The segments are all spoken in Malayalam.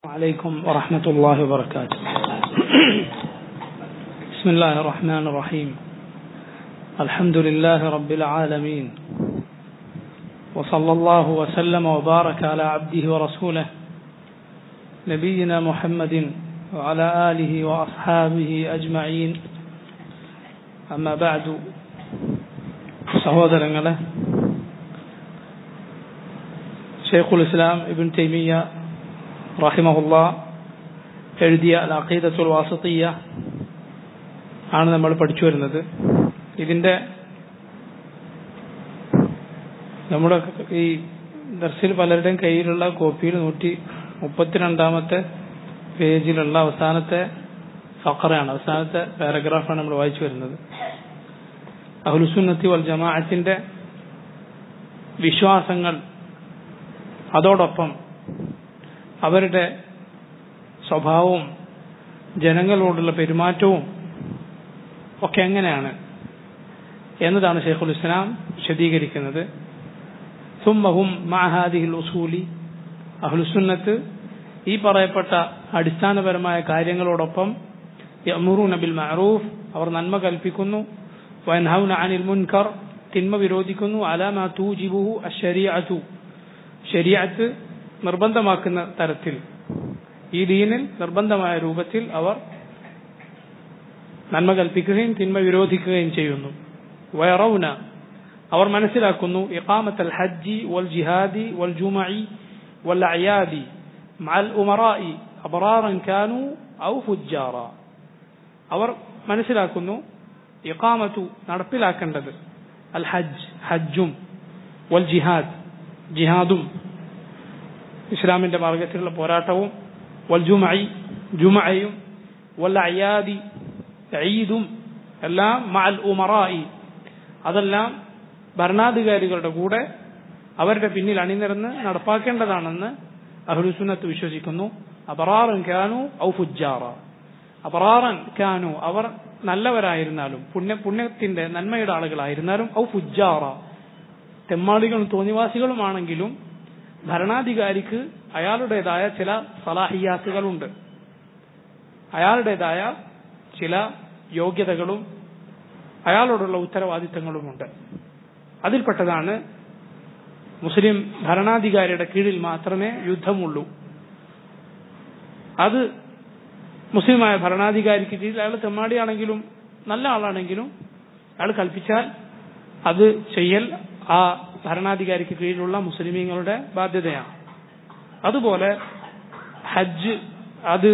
عليكم ورحمة الله وبركاته بسم الله الرحمن الرحيم الحمد لله رب العالمين وصلى الله وسلم وبارك على عبده ورسوله نبينا محمد وعلى آله وأصحابه أجمعين أما بعد സഹോദരങ്ങളെ ഷെയ്ഖുൽ ഇസ്ലാം ഇബിൻ തൈമിയ റഹിമഹുല്ല എഴുതിയ അഖീദത്തുൽ വാസത്തിയ ആണ് നമ്മൾ പഠിച്ചു വരുന്നത് ഇതിന്റെ നമ്മുടെ ഈ ദർശിൽ പലരുടെയും കയ്യിലുള്ള കോപ്പിയിൽ നൂറ്റി മുപ്പത്തിരണ്ടാമത്തെ പേജിലുള്ള അവസാനത്തെ ഫക്കറയാണ് അവസാനത്തെ പാരഗ്രാഫാണ് നമ്മൾ വായിച്ചു വരുന്നത് അഹുലുസുന്നത്തി വൽ ജമാഅത്തിന്റെ വിശ്വാസങ്ങൾ അതോടൊപ്പം അവരുടെ സ്വഭാവവും ജനങ്ങളോടുള്ള പെരുമാറ്റവും ഒക്കെ എങ്ങനെയാണ് എന്നതാണ് ഷെയ്ഖുൽ ഇസ്ലാം വിശദീകരിക്കുന്നത് സുമ്മഹും മാഹാദിഹിൽ ഉസൂലി അഹ്ലുസുന്നത്ത് ഈ പറയപ്പെട്ട അടിസ്ഥാനപരമായ കാര്യങ്ങളോടൊപ്പം യമുറൂന ബിൽ മഅറൂഫ് അവർ നന്മ കൽപ്പിക്കുന്നു വൻഹൗന അനിൽ മുൻകർ തിന്മ വിരോധിക്കുന്നു അലാമ തൂജിബുഹു അശരിയതു ശരിയത്ത് നിർബന്ധമാക്കുന്ന തരത്തിൽ ഈ ദീനിൽ നിർബന്ധമായ രൂപത്തിൽ അവർ നന്മ കൽപ്പിക്കുകയും തിന്മ വിരോധിക്കുകയും ചെയ്യുന്നു വയറൗന അവർ മനസ്സിലാക്കുന്നു ഇഖാമത്ത് അൽ ഹജ്ജി വൽ ജിഹാദി വൽ ജുമഇ വൽ അയാദി മഅൽ ഉമറായി അബറാറൻ കാനു ഔ ഫുജ്ജാറ അവർ മനസ്സിലാക്കുന്നു ഇഖാമത്തു നടപ്പിലാക്കേണ്ടത് അൽ ഹജ്ജ് ഹജ്ജും വൽ ജിഹാദ് ജിഹാദും ഇസ്ലാമിന്റെ മാർഗത്തിലുള്ള പോരാട്ടവും വൽ ജുമൈ ജുമയും വൽ അയാദി ഈദും എല്ലാം മഅൽ ഉമറായി അതെല്ലാം ഭരണാധികാരികളുടെ കൂടെ അവരുടെ പിന്നിൽ അണിനിരന്ന് നടപ്പാക്കേണ്ടതാണെന്ന് അഹ്ലുസുന്നത്ത് വിശ്വസിക്കുന്നു അപറാറൻ കാനു ഔ ഫുജാറ അപറാറൻ കാനു അവർ നല്ലവരായിരുന്നാലും പുണ്യ പുണ്യത്തിന്റെ നന്മയുടെ ആളുകളായിരുന്നാലും ഔ ഫുജാറ തെമ്മാടികളും തോന്നിവാസികളുമാണെങ്കിലും ഭരണാധികാരിക്ക് അയാളുടേതായ ചില സലാഹിയാത്തുകളുണ്ട് അയാളുടേതായ ചില യോഗ്യതകളും അയാളോടുള്ള ഉത്തരവാദിത്തങ്ങളുമുണ്ട് അതിൽപ്പെട്ടതാണ് മുസ്ലിം ഭരണാധികാരിയുടെ കീഴിൽ മാത്രമേ യുദ്ധമുള്ളൂ അത് മുസ്ലിമായ ഭരണാധികാരിക്ക് കീഴിൽ അയാൾ തെമ്മാടിയാണെങ്കിലും നല്ല ആളാണെങ്കിലും അയാൾ കൽപ്പിച്ചാൽ അത് ചെയ്യൽ ആ ഭരണാധികാരിക്ക് കീഴിലുള്ള മുസ്ലിമീങ്ങളുടെ ബാധ്യതയാണ് അതുപോലെ ഹജ്ജ് അത്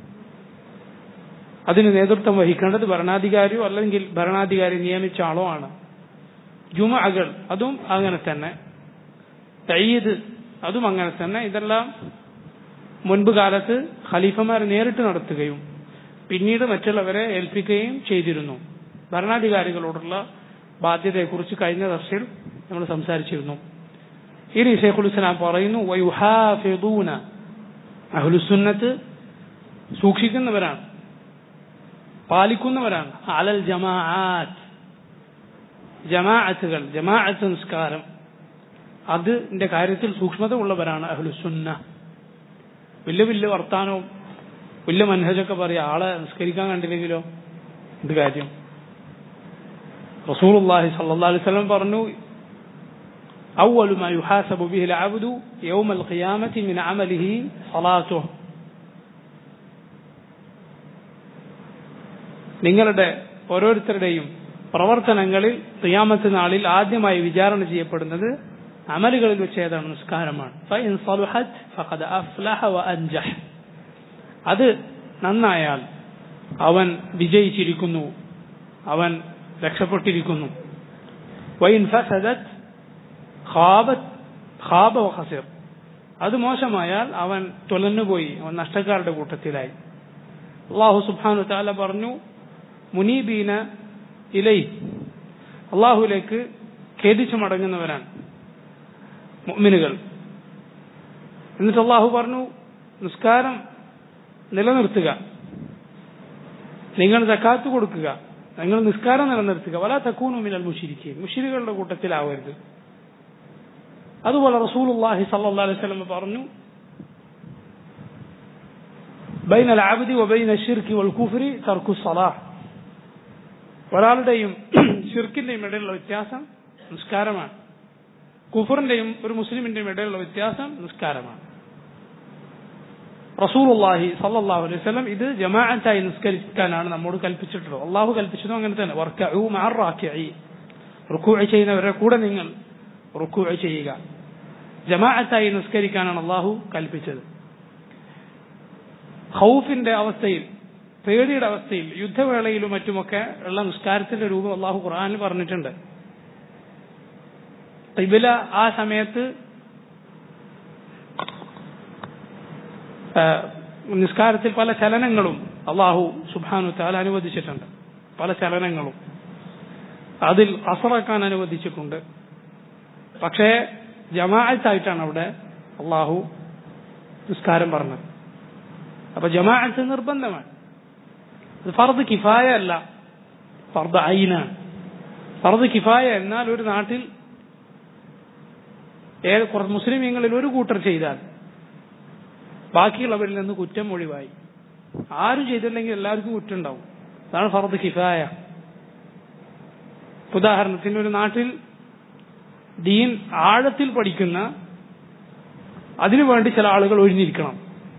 അതിന് നേതൃത്വം വഹിക്കേണ്ടത് ഭരണാധികാരിയോ അല്ലെങ്കിൽ ഭരണാധികാരി നിയമിച്ച ആളോ ആണ് ജുമഅകൾ അതും അങ്ങനെ തന്നെ തയ്യദ് അതും അങ്ങനെ തന്നെ ഇതെല്ലാം മുൻപ് കാലത്ത് ഖലീഫമാർ നേരിട്ട് നടത്തുകയും പിന്നീട് മറ്റുള്ളവരെ ഏൽപ്പിക്കുകയും ചെയ്തിരുന്നു ഭരണാധികാരികളോടുള്ള ബാധ്യതയെക്കുറിച്ച് കഴിഞ്ഞ ദർശയിൽ നമ്മൾ സംസാരിച്ചിരുന്നു ഇനി ഷെയ്ഖുൽ ഇസ്ലാം പറയുന്നു വയുഹാഫിദൂന അഹ്ലുസുന്നത്ത് സൂക്ഷിക്കുന്നവരാണ് പാലിക്കുന്നവരാണ് അലൽ ജമാഅത്ത് ജമാഅത്തുകൾ ജമാഅത്ത് നിസ്കാരം അതിന്റെ കാര്യത്തിൽ സൂക്ഷ്മത ഉള്ളവരാണ് അഹ്ലുസുന്ന വലിയ വലിയ വർത്താനവും വലിയ മനഹജൊക്കെ പറയാം ആളെ നിസ്കരിക്കാൻ കണ്ടില്ലെങ്കിലോ എന്ത് കാര്യം റസൂലുള്ളാഹി സല്ലല്ലാഹു അലൈഹി വസല്ലം പറഞ്ഞു أول ما يحاسب به العبد يوم القيامة من عمله صلاته നിങ്ങളുടെ ഓരോരുത്തരുടെയും പ്രവർത്തനങ്ങളിൽ ഖിയാമത്ത് നാളിൽ ആദ്യമായി വിചാരണ ചെയ്യപ്പെടുന്നത് അമലുകളിൽ വെച്ച് ഏതാണ് നിസ്കാരമാണ് അത് നന്നായാൽ അവൻ വിജയിച്ചിരിക്കുന്നു അവൻ രക്ഷപ്പെട്ടിരിക്കുന്നു വൈൻ ഫസദത്ത് ഖാബത്ത് ഖാബ ഖസിർ അത് മോശമായാൽ അവൻ തുലന്നുപോയി അവൻ നഷ്ടക്കാരുടെ കൂട്ടത്തിലായി അള്ളാഹു സുബാനു താല പറഞ്ഞു മുനീബീന ഇലൈ അള്ളാഹുലേക്ക് ഖേദിച്ചു മടങ്ങുന്നവരാണ് മുഅ്മിനുകൾ എന്നിട്ട് അള്ളാഹു പറഞ്ഞു നിസ്കാരം നിലനിർത്തുക നിങ്ങൾ തക്കാത്ത് കൊടുക്കുക നിങ്ങൾ നിസ്കാരം നിലനിർത്തുക വല തക്കൂനു മിനൽ മുഷിരിക്കുക മുഷിരികളുടെ കൂട്ടത്തിലാവരുത് അതുപോലെ റസൂലുള്ളാഹി സല്ലല്ലാഹു അലൈഹി വസല്ലം പറഞ്ഞു ബൈൻ അൽ ആബിദി വബൈൻ അഷിർക്കി വൽ കുഫ്രി തർക്കു സലാഹ് ഒരാളുടെയും ഷിർക്കിന്റെയും ഇടയിലുള്ള വ്യത്യാസം നിസ്കാരമാണ് കുഫറിന്റെയും ഒരു മുസ്ലിമിന്റെയും ഇടയിലുള്ള വ്യത്യാസം നിസ്കാരമാണ് റസൂലുള്ളാഹി സല്ലല്ലാഹു അലൈഹി വസല്ലം ഇത് ജമാഅത്തായി നിസ്കരിക്കാനാണ് നമ്മോട് കൽപ്പിച്ചിട്ടുള്ളത് അള്ളാഹു കൽപ്പിച്ചതും അങ്ങനെ തന്നെ വർക്കഉ മഅർ റാക്കിഈ റുക്കൂഅ ചെയ്യുന്നവരുടെ കൂടെ നിങ്ങൾ റുക്കൂഅ ചെയ്യുക ജമാഅത്തായി നിസ്കരിക്കാനാണ് അള്ളാഹു കൽപ്പിച്ചത് ഖൗഫിന്റെ അവസ്ഥയിൽ പേടിയുടെ അവസ്ഥയിൽ യുദ്ധവേളയിലും മറ്റുമൊക്കെ ഉള്ള നിസ്കാരത്തിന്റെ രൂപം അള്ളാഹു ഖുർആനിൽ പറഞ്ഞിട്ടുണ്ട് ഖിബില ആ സമയത്ത് നിസ്കാരത്തിൽ പല ചലനങ്ങളും അള്ളാഹു സുബാനു താൽ അനുവദിച്ചിട്ടുണ്ട് പല ചലനങ്ങളും അതിൽ അസറാക്കാൻ അനുവദിച്ചിട്ടുണ്ട് പക്ഷേ ജമാഅത്തായിട്ടാണ് അവിടെ അള്ളാഹു നിസ്കാരം പറഞ്ഞത് അപ്പൊ ജമാഅത്ത് നിർബന്ധമാണ് അത് ഫർദ് കിഫായ അല്ല ഫർദ് ഐനാണ് ഫർദ് കിഫായ എന്നാൽ ഒരു നാട്ടിൽ ഏത് മുസ്ലിമീങ്ങളിൽ ഒരു കൂട്ടർ ചെയ്താൽ ബാക്കിയുള്ളവരിൽ നിന്ന് കുറ്റം ഒഴിവായി ആരും ചെയ്തില്ലെങ്കിൽ എല്ലാവർക്കും കുറ്റം ഉണ്ടാവും അതാണ് ഫർദ് കിഫായ ഉദാഹരണത്തിന് ഒരു നാട്ടിൽ ദീൻ ആഴത്തിൽ പഠിക്കുന്ന അതിനുവേണ്ടി ചില ആളുകൾ ഒഴിഞ്ഞിരിക്കണം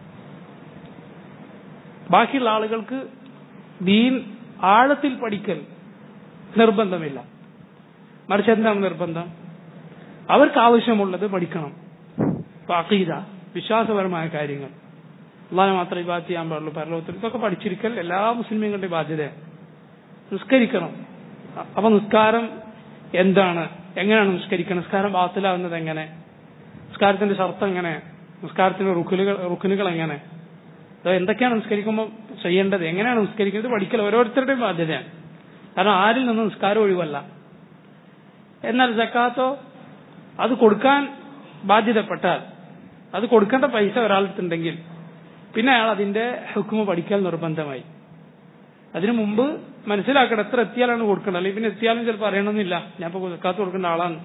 ബാക്കിയുള്ള ആളുകൾക്ക് ദീൻ ആഴത്തിൽ പഠിക്കൽ നിർബന്ധമില്ല മറിച്ച് എന്താണ് നിർബന്ധം അവർക്ക് ആവശ്യമുള്ളത് പഠിക്കണം അഖീദ വിശ്വാസപരമായ കാര്യങ്ങൾ അള്ളാഹെ മാത്രമേ ബാത്ത് ചെയ്യാൻ പാടുള്ളൂ പരലോകത്തിൽ ഇതൊക്കെ പഠിച്ചിരിക്കൽ എല്ലാ മുസ്ലിമീങ്ങളുടെ ബാധ്യതയാണ് നിസ്കരിക്കണം അപ്പൊ നിസ്കാരം എന്താണ് എങ്ങനെയാണ് നിസ്കരിക്കണം നിസ്കാരം ബാത്തിലാവുന്നത് എങ്ങനെ നിസ്കാരത്തിന്റെ ഷർത്ത് എങ്ങനെ നിസ്കാരത്തിന്റെ റുക്കുലുകൾ റുക്കുനുകൾ എങ്ങനെ അത് എന്തൊക്കെയാണ് നിസ്കരിക്കുമ്പോൾ ചെയ്യേണ്ടത് എങ്ങനെയാണ് നിസ്കരിക്കുന്നത് പഠിക്കൽ ഓരോരുത്തരുടെയും ബാധ്യതയാണ് കാരണം ആരിൽ നിന്നും നിസ്കാരം ഒഴിവല്ല എന്നാൽ ജക്കാത്തോ അത് കൊടുക്കാൻ ബാധ്യതപ്പെട്ടാൽ അത് കൊടുക്കേണ്ട പൈസ ഒരാളടുത്തുണ്ടെങ്കിൽ പിന്നെ അയാൾ അതിന്റെ ഹുക്കുമ പഠിക്കൽ നിർബന്ധമായി അതിനു മുമ്പ് മനസ്സിലാക്കണം എത്ര എത്തിയാലാണ് കൊടുക്കേണ്ടത് അല്ലെങ്കിൽ പിന്നെ എത്തിയാലും ചിലപ്പോൾ അറിയണമെന്നില്ല ഞാൻ ഇപ്പോൾ ജക്കാത്ത് കൊടുക്കേണ്ട ആളാണ്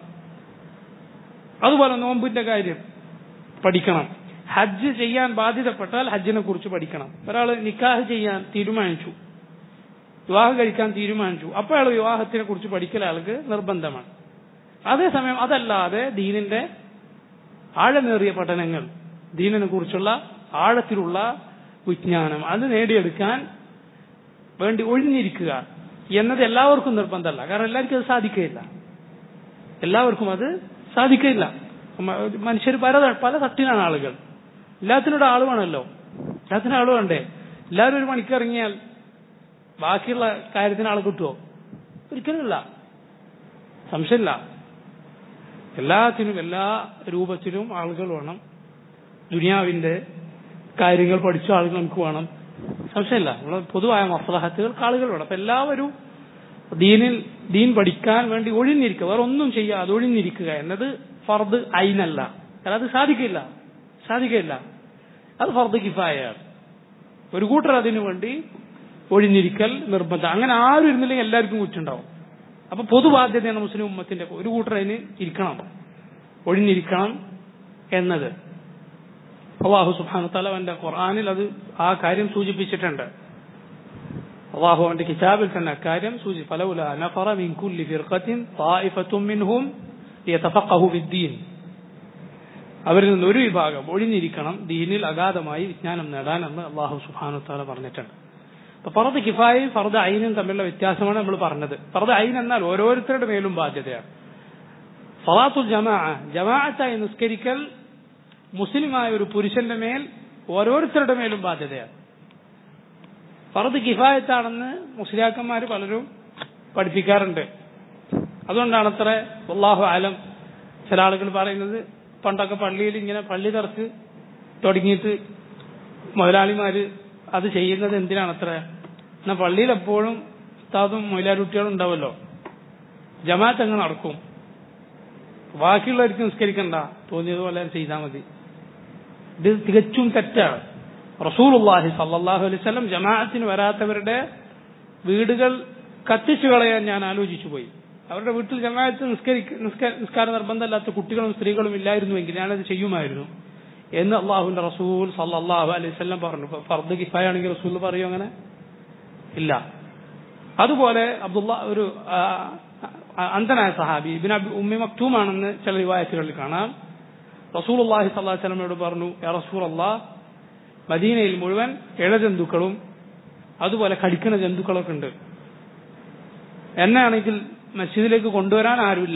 അതുപോലെ നോമ്പിന്റെ കാര്യം പഠിക്കണം ഹജ്ജ് ചെയ്യാൻ ബാധ്യതപ്പെട്ടാൽ ഹജ്ജിനെ കുറിച്ച് പഠിക്കണം ഒരാൾ നിക്കാഹ് ചെയ്യാൻ തീരുമാനിച്ചു വിവാഹം കഴിക്കാൻ തീരുമാനിച്ചു അപ്പോൾ അയാൾ വിവാഹത്തിനെ കുറിച്ച് പഠിക്കൽ അയാൾക്ക് നിർബന്ധമാണ് അതേസമയം അതല്ലാതെ ദീനിന്റെ ആഴമേറിയ പഠനങ്ങൾ ദീനിനെ കുറിച്ചുള്ള ആഴത്തിലുള്ള വിജ്ഞാനം അത് നേടിയെടുക്കാൻ വേണ്ടി ഒഴിഞ്ഞിരിക്കുക എന്നത് എല്ലാവർക്കും നിർബന്ധമല്ല കാരണം എല്ലാവർക്കും അത് സാധിക്കുകയില്ല എല്ലാവർക്കും അത് സാധിക്കില്ല മനുഷ്യർ പല പല തട്ടിലാണ് ആളുകൾ എല്ലാത്തിനോട് ആള് വേണമല്ലോ എല്ലാത്തിനും ആള് വേണ്ടേ എല്ലാവരും ഒരു മണിക്ക് ഇറങ്ങിയാൽ ബാക്കിയുള്ള കാര്യത്തിന് ആൾ കിട്ടുമോ ഒരിക്കലുമില്ല സംശയമില്ല എല്ലാത്തിനും എല്ലാ രൂപത്തിലും ആളുകൾ വേണം ദുനിയാവിന്റെ കാര്യങ്ങൾ പഠിച്ച ആളുകൾ നമുക്ക് വേണം സംശയമില്ല നമ്മൾ പൊതുവായ മസ്ലഹത്തുകൾക്ക് ആളുകൾ വേണം അപ്പൊ എല്ലാവരും ദീനിൽ ദീൻ പഠിക്കാൻ വേണ്ടി ഒഴിഞ്ഞിരിക്കുക വേറെ ഒന്നും ചെയ്യാതെ ഒഴിഞ്ഞിരിക്കുക എന്നത് ഫർദ് ഐനല്ല കാരണം അത് സാധിക്കില്ല സാധിക്കില്ല അത് ഫർദ് കിഫായാണ് ഒരു കൂട്ടർ അതിനു വേണ്ടി ഒഴിഞ്ഞിരിക്കൽ നിർബന്ധം അങ്ങനെ ആരും ഇരുന്നില്ലെങ്കിൽ എല്ലാവർക്കും കുറ്റുണ്ടാവും അപ്പൊ പൊതുബാധ്യതയാണ് മുസ്ലിം ഉമ്മത്തിന്റെ ഒരു കൂട്ടർ അതിന് ഇരിക്കണം ഒഴിഞ്ഞിരിക്കണം എന്നത് അള്ളാഹു സുബാന തല അവന്റെ ഖുർആാനിൽ അത് ആ കാര്യം സൂചിപ്പിച്ചിട്ടുണ്ട് അള്ളാഹു അവന്റെ കിതാബിൽ തന്നെ അക്കാര്യം സൂചി ഫലൗല നഫറ മിൻ കുല്ലി ഫിർഖത്തിൻ തായിഫത്തും മിൻഹും ലിയതഫഖഹു ഫിദ്ദീൻ അവരിൽ നിന്ന് ഒരു വിഭാഗം ഒഴിഞ്ഞിരിക്കണം ദീനിൽ അഗാധമായി വിജ്ഞാനം നേടാനെന്ന് അള്ളാഹു സുബാനു താല പറഞ്ഞിട്ടുണ്ട് അപ്പൊ ഫറദ് കിഫായും ഫറദ് ഐനും തമ്മിലുള്ള വ്യത്യാസമാണ് നമ്മൾ പറഞ്ഞത് ഫറദ് ഐൻ എന്നാൽ ഓരോരുത്തരുടെ മേലും ബാധ്യതയാണ് ഫലാത്തുൽ ജമാ ജമാഅത്തായി നിസ്കരിക്കൽ മുസ്ലിമായ ഒരു പുരുഷന്റെ മേൽ ഓരോരുത്തരുടെ മേലും ബാധ്യതയാണ് ഫറദ് കിഫായത്താണെന്ന് മുസ്ലിയാക്കന്മാർ പലരും പഠിപ്പിക്കാറുണ്ട് അതുകൊണ്ടാണ് അത്ര അള്ളാഹു ആലം ചില ആളുകൾ പറയുന്നത് പണ്ടൊക്കെ പള്ളിയിൽ ഇങ്ങനെ പള്ളി തറച്ച് തുടങ്ങിയിട്ട് മുതലാളിമാര് അത് ചെയ്യുന്നത് എന്തിനാണ് അത്ര എന്നാ പള്ളിയിൽ എപ്പോഴും ഉസ്താദും മൊയിലാരുട്ടികളും ഉണ്ടാവുമല്ലോ ജമാഅത്ത് അങ്ങ് നടക്കും ബാക്കിയുള്ളവർക്ക് നിസ്കരിക്കണ്ട തോന്നിയതുപോലെ ചെയ്താൽ മതി ഇത് തികച്ചും തെറ്റാണ് റസൂലുള്ളാഹി സല്ലല്ലാഹു അലൈഹി വസല്ലം ജമാഅത്തിന് വരാത്തവരുടെ വീടുകൾ കത്തിച്ചു കളയാൻ ഞാൻ ആലോചിച്ചു പോയി അവരുടെ വീട്ടിൽ ജമാഅത്ത് നിസ്കരിക്ക നിസ്കാര നിസ്കാര നിർബന്ധമല്ലാത്ത കുട്ടികളും സ്ത്രീകളും ഇല്ലായിരുന്നുവെങ്കിൽ ഞാനത് ചെയ്യുമായിരുന്നു എന്ന് അള്ളാഹുവിന്റെ റസൂൽ സല്ലല്ലാഹു അലൈഹി വസല്ലം പറഞ്ഞു ഫർദ് കിഫായ ആണെങ്കിൽ റസൂൽ പറയും അങ്ങനെ ഇല്ല അതുപോലെ അബ്ദുള്ള ഒരു ആ, ആ, അന്ധനായ സഹാബി ഇബിൻ അബി ഉമ്മി മക്തൂമാണെന്ന് ചില റിവായത്തുകളിൽ കാണാം റസൂൽ അള്ളാഹി സല്ലാഹു വസ്ലമയോട് പറഞ്ഞു യാ റസൂൽ അള്ളാഹ് മദീനയിൽ മുഴുവൻ ഇഴജന്തുക്കളും അതുപോലെ കടിക്കുന്ന ജന്തുക്കളൊക്കെ ഉണ്ട് എന്നെയാണെങ്കിൽ മസ്ജിദിലേക്ക് കൊണ്ടുവരാൻ ആരുമില്ല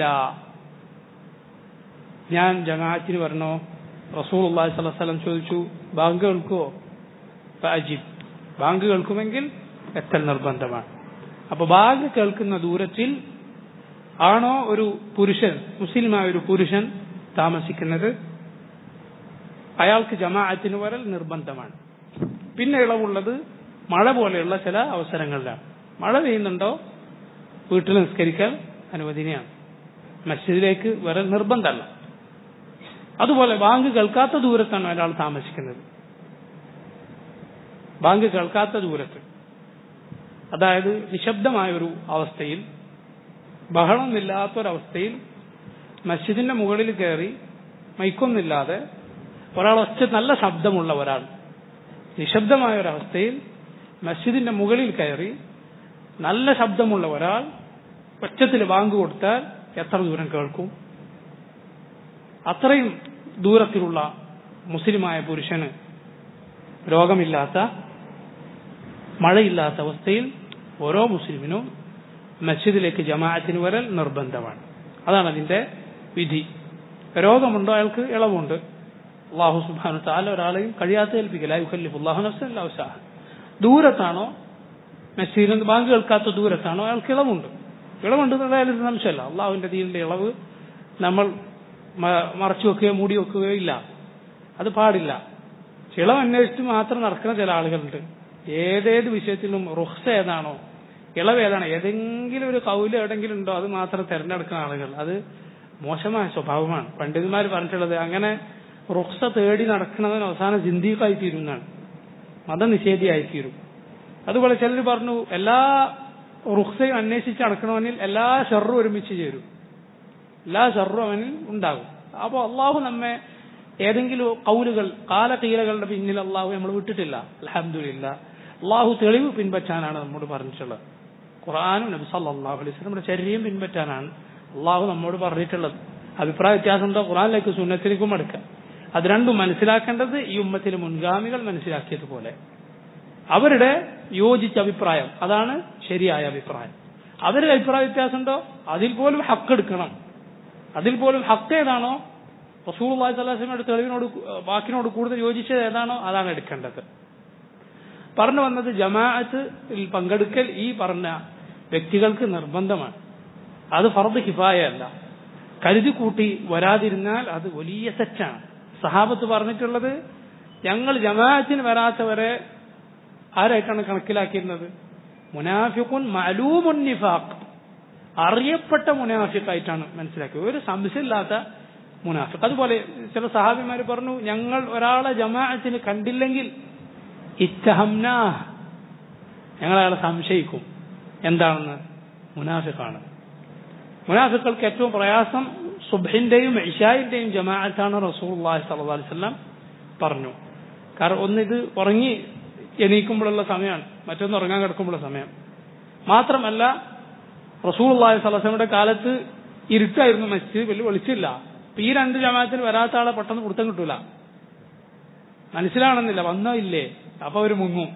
ഞാൻ ജമാഅത്തിന് വരണോ റസൂൽ അള്ളാഹി സ്വലം ചോദിച്ചു ബാങ്ക് കേൾക്കുവോ അജിബ് ബാങ്ക് കേൾക്കുമെങ്കിൽ എത്തൽ നിർബന്ധമാണ് അപ്പൊ ബാങ്ക് കേൾക്കുന്ന ദൂരത്തിൽ ആണോ ഒരു പുരുഷൻ മുസ്ലിമായ ഒരു പുരുഷൻ താമസിക്കുന്നത് അയാൾക്ക് ജമാഅത്തിന് വരൽ നിർബന്ധമാണ് പിന്നെ ഇളവുള്ളത് മഴ പോലെയുള്ള ചില അവസരങ്ങളിലാണ് മഴ പെയ്യുന്നുണ്ടോ വീട്ടിൽ നിസ്കരിക്കൽ അനുവദനീയാണ് മസ്ജിദിലേക്ക് വരൽ നിർബന്ധമല്ല അതുപോലെ ബാങ്ക് കേൾക്കാത്ത ദൂരത്താണ് ഒരാൾ താമസിക്കുന്നത് ബാങ്ക് കേൾക്കാത്ത ദൂരത്ത് അതായത് നിശബ്ദമായ ഒരു അവസ്ഥയിൽ ബഹളമൊന്നുമില്ലാത്തൊരവസ്ഥയിൽ മസ്ജിദിന്റെ മുകളിൽ കയറി മൈക്കൊന്നില്ലാതെ ഒരാൾ ഒറ്റ നല്ല ശബ്ദമുള്ള ഒരാൾ നിശബ്ദമായ ഒരവസ്ഥയിൽ മസ്ജിദിന്റെ മുകളിൽ കയറി നല്ല ശബ്ദമുള്ള ഒരാൾ ഒച്ചത്തിൽ ബാങ്ക് കൊടുത്താൽ എത്ര ദൂരം കേൾക്കും അത്രയും ദൂരത്തിലുള്ള മുസ്ലിമായ പുരുഷന് രോഗമില്ലാത്ത മഴയില്ലാത്ത അവസ്ഥയിൽ ഓരോ മുസ്ലിമിനും മസ്ജിദിലേക്ക് ജമാഅത്തിന് വരൽ നിർബന്ധമാണ് അതാണ് അതിന്റെ വിധി രോഗമുണ്ടോ അയാൾക്ക് ഇളവുണ്ട് അള്ളാഹു സുബാനു താല ഒരാളെയും കഴിയാത്ത ഏൽപ്പിക്കില്ല അള്ളാഹു നഫ്സാഹ ദൂരത്താണോ മസ്ജിദിൽ നിന്ന് ബാങ്ക് കേൾക്കാത്ത ദൂരത്താണോ അയാൾക്ക് ഇളവുണ്ട് ഇളവുണ്ട് എന്തായാലും സംശയമല്ല അള്ളാഹുവിന്റെ ദീനിന്റെ ഇളവ് നമ്മൾ മറച്ചു വെക്കുകയോ മൂടി വെക്കുകയോ ഇല്ല അത് പാടില്ല ഇളവ് അന്വേഷിച്ച് മാത്രം നടക്കുന്ന ചില ആളുകളുണ്ട് ഏതേത് വിഷയത്തിലും റുഹ്സ ഏതാണോ ഇളവ് ഏതാണ് ഏതെങ്കിലും ഒരു കൗല് എവിടെങ്കിലും ഉണ്ടോ അത് മാത്രം തിരഞ്ഞെടുക്കുന്ന ആളുകൾ അത് മോശമായ സ്വഭാവമാണ് പണ്ഡിതന്മാർ പറഞ്ഞിട്ടുള്ളത് അങ്ങനെ റുക്സ തേടി നടക്കുന്നവൻ അവസാനം ജിന്ദീഖായി തീരുന്നതാണ് മതനിഷേധിയായി തീരും അതുപോലെ ചിലർ പറഞ്ഞു എല്ലാ റുക്സയും അന്വേഷിച്ച് നടക്കണവനിൽ എല്ലാ ഷെറും ഒരുമിച്ച് ചേരും എല്ലാ ഷെറും അവനിൽ ഉണ്ടാകും അപ്പോൾ അള്ളാഹു നമ്മെ ഏതെങ്കിലും കൗലുകൾ കാലകീലകളുടെ പിന്നിൽ അള്ളാഹു നമ്മൾ വിട്ടിട്ടില്ല അലഹമില്ല അള്ളാഹു തെളിവ് പിൻപറ്റാനാണ് നമ്മോട് പറഞ്ഞിട്ടുള്ളത് ഖുറാനും നബി സല്ലാഹു അലൈഹി സ്വലമിന്റെ ചര്യയും പിൻപറ്റാനാണ് അള്ളാഹു നമ്മോട് പറഞ്ഞിട്ടുള്ളത് അഭിപ്രായ വ്യത്യാസം ഉണ്ടോ ഖുറാനിലേക്ക് സുന്നത്തിലേക്കും അടുക്കാം അത് രണ്ടും മനസ്സിലാക്കേണ്ടത് ഈ ഉമ്മത്തിലെ മുൻഗാമികൾ മനസ്സിലാക്കിയതുപോലെ അവരുടെ യോജിച്ച അഭിപ്രായം അതാണ് ശരിയായ അഭിപ്രായം അവരുടെ അഭിപ്രായ വ്യത്യാസം ഉണ്ടോ അതിൽ പോലും ഹക്ക് എടുക്കണം അതിൽ പോലും ഹക്ക് ഏതാണോ റസൂൽ അള്ളാഹി സ്വലാസ്ലമയുടെ തെളിവിനോട് വാക്കിനോട് കൂടുതൽ യോജിച്ചത് ഏതാണോ അതാണ് എടുക്കേണ്ടത് പറഞ്ഞു വന്നത് ജമാഅത്തിൽ പങ്കെടുക്കൽ ഈ പറഞ്ഞ വ്യക്തികൾക്ക് നിർബന്ധമാണ് അത് ഫർദ് ഹിഫായ അല്ല കരുതി കൂട്ടി വരാതിരുന്നാൽ അത് വലിയ തെറ്റാണ് സഹാബത്ത് പറഞ്ഞിട്ടുള്ളത് ഞങ്ങൾ ജമാഅത്തിന് വരാത്തവരെ ആരായിട്ടാണ് കണക്കിലാക്കിയിരുന്നത് മുനാഫിഖുൻ മലൂമുൻ നിഫാഖ് അറിയപ്പെട്ട മുനാഫിഖായിട്ടാണ് മനസ്സിലാക്കിയത് ഒരു സംശയമില്ലാത്ത മുനാഫിഖ് അതുപോലെ ചില സഹാബിമാർ പറഞ്ഞു ഞങ്ങൾ ഒരാളെ ജമാഅത്തിന് കണ്ടില്ലെങ്കിൽ ഇത്തഹംന ഞങ്ങൾ അയാളെ സംശയിക്കും എന്താണെന്ന് മുനാഫിഖാണ് മുനാഫിക്കൾക്ക് ഏറ്റവും പ്രയാസം സുബഹിന്റെയും ഇഷായിന്റെയും ജമാഅത്താണ് റസൂൽ അള്ളാഹി സല്ലല്ലാഹു അലൈഹി വസല്ലം പറഞ്ഞു കാരണം ഒന്ന് ഇത് ഉറങ്ങി എണീക്കുമ്പോഴുള്ള സമയമാണ് മറ്റൊന്ന് ഉറങ്ങാൻ കിടക്കുമ്പോഴുള്ള സമയം മാത്രമല്ല റസൂൽ അള്ളാഹി സ്വലസമയുടെ കാലത്ത് ഇരുട്ടായിരുന്നു മസ്ജിദ് വലിയ വെളിച്ചില്ല അപ്പൊ ഈ രണ്ട് ജമാഅത്തിന് വരാത്ത ആളെ പെട്ടെന്ന് പിടുത്തം കിട്ടൂല മനസ്സിലാണെന്നില്ല വന്നോ ഇല്ലേ അപ്പൊ അവര് മുങ്ങും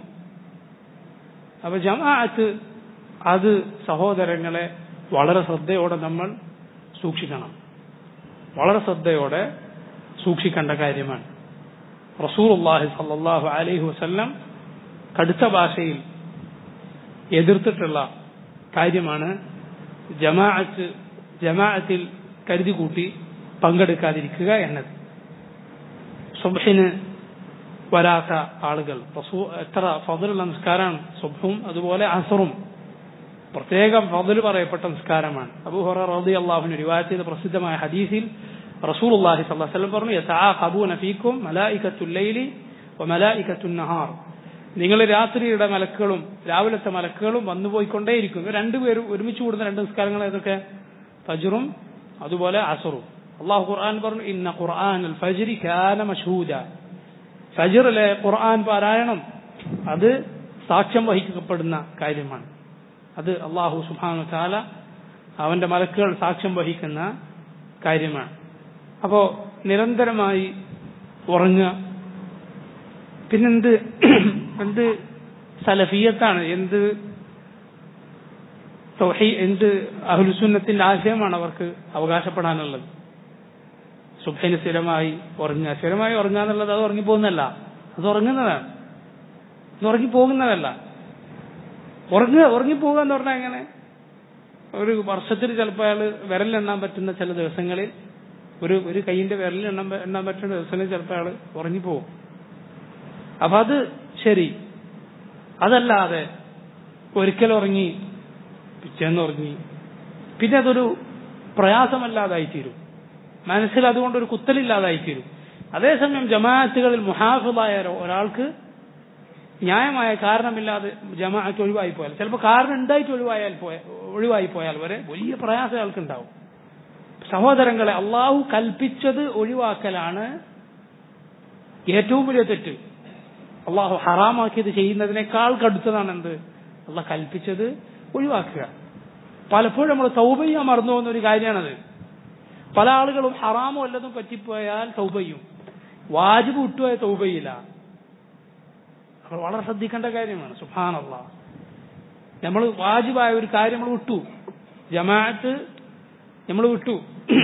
അപ്പൊ ജമാഅത്ത് അത് സഹോദരങ്ങളെ വളരെ ശ്രദ്ധയോടെ നമ്മൾ സൂക്ഷിക്കണം വളരെ ശ്രദ്ധയോടെ സൂക്ഷിക്കേണ്ട കാര്യമാണ് റസൂലുള്ളാഹി സല്ലല്ലാഹു അലൈഹി വസല്ലം കടുത്ത ഭാഷയിൽ എതിർത്തിട്ടുള്ള കാര്യമാണ് ജമാഅത്ത് ജമാഅത്തിൽ കരുതി കൂട്ടി പങ്കെടുക്കാതിരിക്കുക എന്നത് സുബ്ഹിന് വരാത്ത ആളുകൾ റസൂ എത്ര ഫضലുള്ള നിസ്കാരമാണ് സുബ്ഹും അതുപോലെ അസറും പ്രത്യേകം ഫضൽ പറയപ്പെട്ട നിസ്കാരമാണ് അബൂഹുറ റളി അള്ളാഹുവിന് റിവായത്ത് ചെയ്ത പ്രസിദ്ധമായ ഹദീസിൽ റസൂൽ അള്ളാഹി സ്വല്ലല്ലാഹു അലൈഹി വസല്ലം പറഞ്ഞു യതആഖബൂന ഫീക്കും മലായികത്തുൽ ലൈലി വമലായികത്തുൻ നഹാർ നിങ്ങൾ രാത്രിയുടെ മലക്കുകളും രാവിലത്തെ മലക്കുകളും വന്നുപോയിക്കൊണ്ടേയിരിക്കും രണ്ടുപേരും ഒരുമിച്ച് കൂടുന്ന രണ്ട് നിസ്കാരങ്ങൾ ഏതൊക്കെ ഫജറും അതുപോലെ അസറും അള്ളാഹു ഖുർആൻ പറഞ്ഞു ഇന്ന ഖുർആൻ അൽ ഫജ്രി കാന മഷ്ഹൂദ ഫജ്റിലെ ഖുർആൻ പാരായണം അത് സാക്ഷ്യം വഹിക്കപ്പെടുന്ന കാര്യമാണ് അത് അള്ളാഹു സുബ്ഹാനഹു താല അവന്റെ മലക്കുകൾ സാക്ഷ്യം വഹിക്കുന്ന കാര്യമാണ് അപ്പോ നിരന്തരമായി ഉറങ്ങുക പിന്നെന്ത് എന്ത് സലഫിയത്താണ് എന്ത് തൗഹീ എന്ത് അഹുലുസുന്നത്തിന്റെ ആശയമാണ് അവർക്ക് അവകാശപ്പെടാനുള്ളത് സുബൈന് സ്ഥിരമായി ഉറങ്ങുക സ്ഥിരമായി ഉറങ്ങുക എന്നുള്ളത് അത് ഉറങ്ങിപ്പോകുന്നതല്ല അത് ഉറങ്ങുന്നതാണ് അത് ഉറങ്ങിപ്പോകുന്നതല്ല ഉറങ്ങുക ഉറങ്ങിപ്പോകുക എന്ന് പറഞ്ഞാൽ എങ്ങനെ ഒരു വർഷത്തിൽ ചിലപ്പോൾ അയാൾ വിരലെണ്ണാൻ പറ്റുന്ന ചില ദിവസങ്ങളിൽ ഒരു ഒരു കൈയിന്റെ വിരലിൽ എണ്ണാൻ പ- എണ്ണാൻ പറ്റുന്ന ദിവസങ്ങളിൽ ചിലപ്പോൾ അയാൾ ഉറങ്ങിപ്പോകും അപ്പൊ അത് ശരി അതല്ലാതെ ഒരിക്കൽ ഉറങ്ങി പിറ്റേന്ന് ഉറങ്ങി പിന്നെ അതൊരു പ്രയാസമല്ലാതായി തീരും മനസ്സിൽ അതുകൊണ്ട് ഒരു കുത്തലില്ലാതായി തീരും അതേസമയം ജമാഅത്തുകളിൽ മുഹാഫിളായ ഒരാൾക്ക് ന്യായമായ കാരണമില്ലാതെ ജമാഅത്ത് ഒഴിവായി പോയാൽ ചിലപ്പോൾ കാരണം ഉണ്ടായിട്ട് ഒഴിവായാൽ പോയ ഒഴിവായി പോയാൽ വരെ വലിയ പ്രയാസം അയാൾക്കുണ്ടാവും സഹോദരങ്ങളെ അള്ളാഹു കൽപ്പിച്ചത് ഒഴിവാക്കലാണ് ഏറ്റവും വലിയ തെറ്റ് അള്ളാഹു ഹറാമാക്കിയത് ചെയ്യുന്നതിനേക്കാൾ കടുത്തതാണ് എന്ത് അള്ളാഹ് കൽപ്പിച്ചത് ഒഴിവാക്കുക പലപ്പോഴും നമ്മൾ തൗബ ചെയ്യാൻ മറന്നു പോകുന്ന ഒരു കാര്യമാണത് പല ആളുകളും ഹറാമോ വല്ലതും പറ്റിപ്പോയാൽ തൗബ ചെയ്യും വാജിബ് വിട്ടുപോയ തൗബയില്ല നമ്മൾ വളരെ ശ്രദ്ധിക്കേണ്ട കാര്യമാണ് സുഹാനല്ല നമ്മൾ വാജിബായ ഒരു കാര്യം നമ്മൾ വിട്ടു ജമാഅത്ത് നമ്മൾ വിട്ടു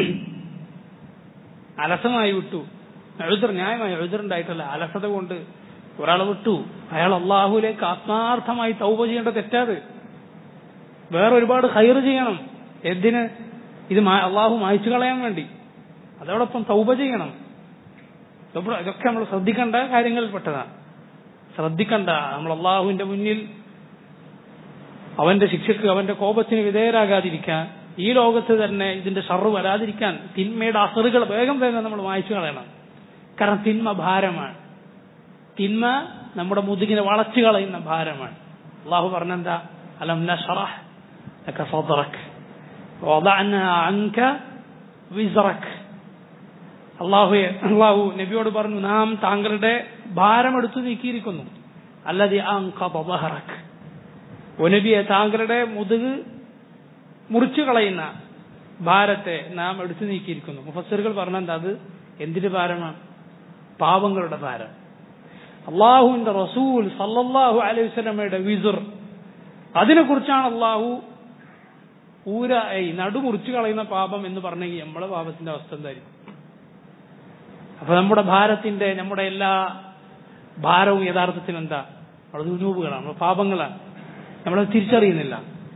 അലസമായി വിട്ടു എഴുതർ ന്യായമായി എഴുതറുണ്ടായിട്ടല്ല അലസത കൊണ്ട് ഒരാളെ വിട്ടു അയാൾ അള്ളാഹുലേക്ക് ആത്മാർത്ഥമായി തൗബ ചെയ്യേണ്ട തെറ്റാത് വേറെ ഒരുപാട് ഹൈർ ചെയ്യണം എന്തിന് ഇത് മാ- അള്ളാഹു മായ്ച്ചു കളയാൻ വേണ്ടി അതോടൊപ്പം തൗബ ചെയ്യണം ഇതൊക്കെ- ഇതൊക്കെ നമ്മൾ ശ്രദ്ധിക്കേണ്ട കാര്യങ്ങളിൽ പെട്ടതാണ് ശ്രദ്ധിക്കണ്ട നമ്മൾ അള്ളാഹുവിന്റെ മുന്നിൽ അവന്റെ ശിക്ഷക്ക് അവന്റെ കോപത്തിന് വിധേയരാകാതിരിക്കാൻ ഈ ലോകത്ത് തന്നെ ഇതിന്റെ ഷർറ് വരാതിരിക്കാൻ തിന്മയുടെ അസറുകൾ വേഗം വേഗം നമ്മൾ വായിച്ചു കളയണം കാരണം തിന്മ ഭാരമാണ് തിന്മ നമ്മുടെ മുതുകിനെ വളച്ചു കളയുന്ന ഭാരമാണ് അള്ളാഹു പറഞ്ഞെന്താ അലം നഷറഹ് ലക സദ്റക് വദഅനാ അൻക വിസ്റക് അള്ളാഹു അള്ളാഹു നബിയോട് പറഞ്ഞു നാം താങ്കളുടെ ഭാരം എടുത്തു നീക്കിയിരിക്കുന്നു അല്ലതി അങ്കറക് ഓ നബിയെ താങ്കളുടെ മുതുക് മുറിച്ചു കളയുന്ന ഭാരത്തെ നാം എടുത്തു നീക്കിയിരിക്കുന്നു മുഫസ്സിറുകൾ പറഞ്ഞെന്താ അത് എന്തിന്റെ ഭാരമാണ് പാവങ്ങളുടെ ഭാരം അള്ളാഹുവിന്റെ റസൂൽ സല്ലല്ലാഹു അലൈഹി വസല്ലമയുടെ വിസുർ അതിനെക്കുറിച്ചാണ് അള്ളാഹു ഊര ഏയ് നടു മുറിച്ചു കളയുന്ന പാപം എന്ന് പറഞ്ഞെങ്കിൽ നമ്മളെ പാപത്തിന്റെ അവസ്ഥ എന്തായിരിക്കും അപ്പൊ നമ്മുടെ ഭാരത്തിന്റെ നമ്മുടെ എല്ലാ ഭാരവും യഥാർത്ഥത്തിൽ എന്താ നമ്മുടെ ദുനൂബുകളാണ് നമ്മുടെ പാപങ്ങളാണ് നമ്മളത് തിരിച്ചറിയുന്നില്ല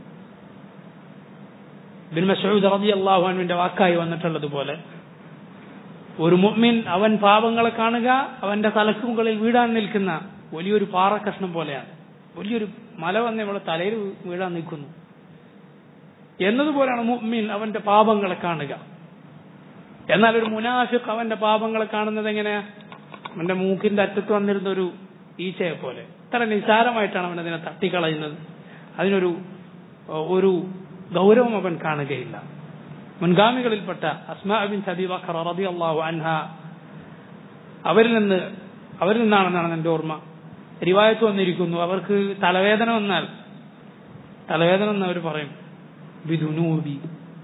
ബിൻ മസൂദ് റബി അള്ളാഹുവിന്റെ വാക്കായി വന്നിട്ടുള്ളതുപോലെ ഒരു മുഅ്മിൻ അവൻ പാപങ്ങളെ കാണുക അവന്റെ തലക്ക് മുകളിൽ വീഴാൻ നിൽക്കുന്ന വലിയൊരു പാറ കഷ്ണം പോലെയാണ് വലിയൊരു മല വന്ന് നമ്മുടെ തലയിൽ വീഴാൻ നിൽക്കുന്നു എന്നതുപോലെയാണ് മുഅ്മിൻ അവന്റെ പാപങ്ങളെ കാണുക എന്നാൽ ഒരു മുനാഫിഖ് അവന്റെ പാപങ്ങളെ കാണുന്നത് എങ്ങനെയാ അവന്റെ മൂക്കിന്റെ അറ്റത്ത് വന്നിരുന്ന ഒരു ഈച്ചയെ പോലെ ഇത്ര നിസാരമായിട്ടാണ് അവൻ അതിനെ തട്ടിക്കളയുന്നത് അതിനൊരു ഒരു ഗൗരവം അവൻ കാണുകയില്ല മുൻഗാമികളിൽപ്പെട്ട അസ്മാ ബിൻ സബി ബക്കർ റബി അള്ളാഹു അൻഹ അവരിൽ നിന്ന് അവരിൽ നിന്നാണെന്നാണ് എൻ്റെ ഓർമ്മ റിവായത്ത് വന്നിരിക്കുന്നു അവർക്ക് തലവേദന വന്നാൽ തലവേദന എന്ന് അവർ പറയും ബിദുനൂബി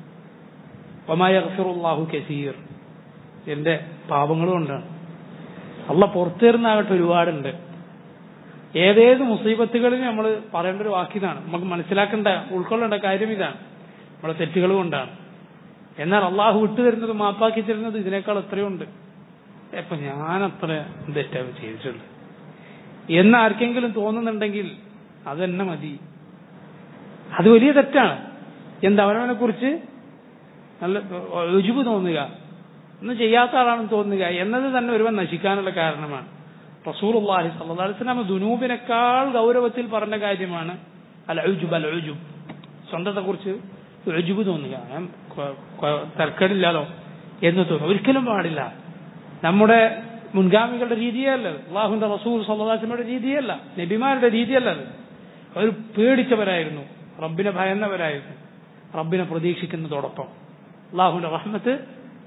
ഒമായു കസീർ എന്റെ പാപങ്ങളും കൊണ്ടാണ് അള്ള പുറത്തേറുന്നാകട്ടെ ഒരുപാടുണ്ട് ഏതേത് മുസീബത്തുകളിൽ നമ്മൾ പറയേണ്ട ഒരു വാക്കിതാണ് നമുക്ക് മനസ്സിലാക്കേണ്ട ഉൾക്കൊള്ളേണ്ട കാര്യം ഇതാണ് നമ്മളെ തെറ്റുകൾ കൊണ്ടാണ് എന്നാൽ അള്ളാഹു വിട്ടു തരുന്നത് മാപ്പാക്കി തരുന്നത് ഇതിനേക്കാൾ എത്രയുണ്ട് എപ്പൊ ഞാൻ അത്ര തെറ്റാ ചെയ്തിട്ടുണ്ട് എന്ന് ആർക്കെങ്കിലും തോന്നുന്നുണ്ടെങ്കിൽ അതെന്നെ മതി അത് വലിയ തെറ്റാണ് എന്താ അവനവനെ കുറിച്ച് നല്ല രുചിവ് തോന്നുക ഒന്നും ചെയ്യാത്ത ആളാണെന്ന് തോന്നുക എന്നത് തന്നെ ഒരുവൻ നശിക്കാനുള്ള കാരണമാണ് റസൂൽ അള്ളാഹി സല്ലാസ്ലാം ദുനൂബിനേക്കാൾ ഗൗരവത്തിൽ പറഞ്ഞ കാര്യമാണ് അൽ അഴുജുബ് അൽ അഴുജുബ് സ്വന്തത്തെ കുറിച്ച് രുചിവ് തോന്നുക ഞാൻ തർക്കടില്ലാലോ എന്ന് തോന്നുന്നു ഒരിക്കലും പാടില്ല നമ്മുടെ മുൻഗാമികളുടെ രീതിയല്ല അള്ളാഹുന്റെ റസൂൽ സല്ലാസ്ലമയുടെ രീതിയല്ല നബിമാരുടെ രീതിയല്ല അത് അവർ പേടിച്ചവരായിരുന്നു റബ്ബിനെ ഭയന്നവരായിരുന്നു റബ്ബിനെ പ്രതീക്ഷിക്കുന്നതോടൊപ്പം അള്ളാഹുവിന്റെ റഹ്മത്ത്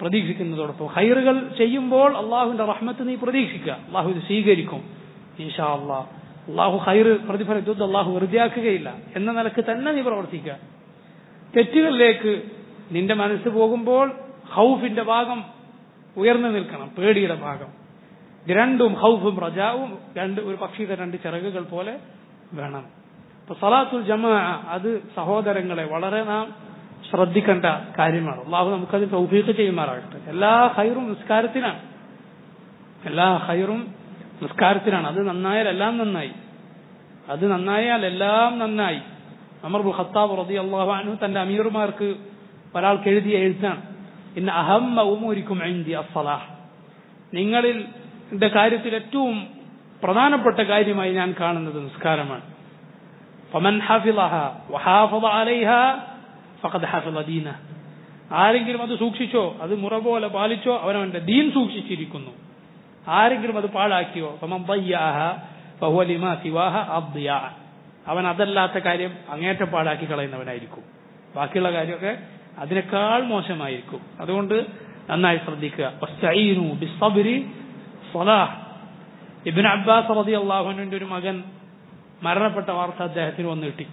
പ്രതീക്ഷിക്കുന്നതോടൊപ്പം ഹൈറുകൾ ചെയ്യുമ്പോൾ അള്ളാഹുവിന്റെ റഹ്മത്ത് നീ പ്രതീക്ഷിക്കുക അള്ളാഹു ഇത് സ്വീകരിക്കും ഇൻഷാ അള്ളാഹ് അള്ളാഹു ഹൈറ് പ്രതിഫലിച്ചത് അള്ളാഹു വെറുതെയാക്കുകയില്ല എന്ന നിലക്ക് തന്നെ നീ പ്രവർത്തിക്കുക തെറ്റുകളിലേക്ക് നിന്റെ മനസ്സ് പോകുമ്പോൾ ഹൗഫിന്റെ ഭാഗം ഉയർന്നു നിൽക്കണം പേടിയുടെ ഭാഗം ഇത് രണ്ടും ഹൗഫും റജാവും രണ്ട് ഒരു പക്ഷിയുടെ രണ്ട് ചിറകുകൾ പോലെ വേണം അപ്പൊ സലാത്തുൽ ജമാ അത് സഹോദരങ്ങളെ വളരെ നാം ശ്രദ്ധിക്കേണ്ട കാര്യമാണ് അള്ളാഹു നമുക്കത് തൗഫീഖ് ചെയ്യുമാറാകട്ടെ എല്ലാ ഹൈറും നിസ്കാരത്തിനാണ് എല്ലാ ഹൈറും നിസ്കാരത്തിനാണ് അത് നന്നായാൽ എല്ലാം നന്നായി അത് നന്നായാൽ എല്ലാം നന്നായി അമർ ബുൽ ഖത്താബ് റതി അള്ളാഹു അനു തന്റെ അമീർമാർക്ക് ഒരാൾക്ക് എഴുതിയ എഴുത്താണ് ഇന്ന് അഹമ്മ ഉമൂരിക്കും ഐന്തി അസ്സലാഹ് നിങ്ങളിൽ ന്റെ കാര്യത്തിൽ ഏറ്റവും പ്രധാനപ്പെട്ട കാര്യമായി ഞാൻ കാണുന്നത് നിസ്കാരമാണ് ഫമൻ ഹഫിളഹ വഹാഫള അലൈഹ ഫഖദ് ഹഫിള ദീന ആരെങ്കിലും അത് സൂക്ഷിച്ചോ അത് മുറ പോലെ പാലിച്ചോ അവനവന്റെ ദീൻ സൂക്ഷിച്ചിരിക്കുന്നു ആരെങ്കിലും അത് പാഴാക്കിയോ ഫമൻ ضيعഹ فهو لما سواها الضياع അവൻ അതല്ലാത്ത കാര്യം അങ്ങേറ്റം പാഴാക്കി കളയുന്നവനായിരിക്കും ബാക്കിയുള്ള കാര്യമൊക്കെ അതിനേക്കാൾ മോശമായിരിക്കും അതുകൊണ്ട് നന്നായി ശ്രദ്ധിക്കുക വസ്തഈനു ബിസ്സബ്രി സ്വലാഹ് ഇബ്നു അബ്ബാസ് റളിയല്ലാഹു അൻഹുവിന്റെ ഒരു മകൻ മരണപ്പെട്ട വാർത്ത അദ്ദേഹത്തിന് വന്നു കിട്ടി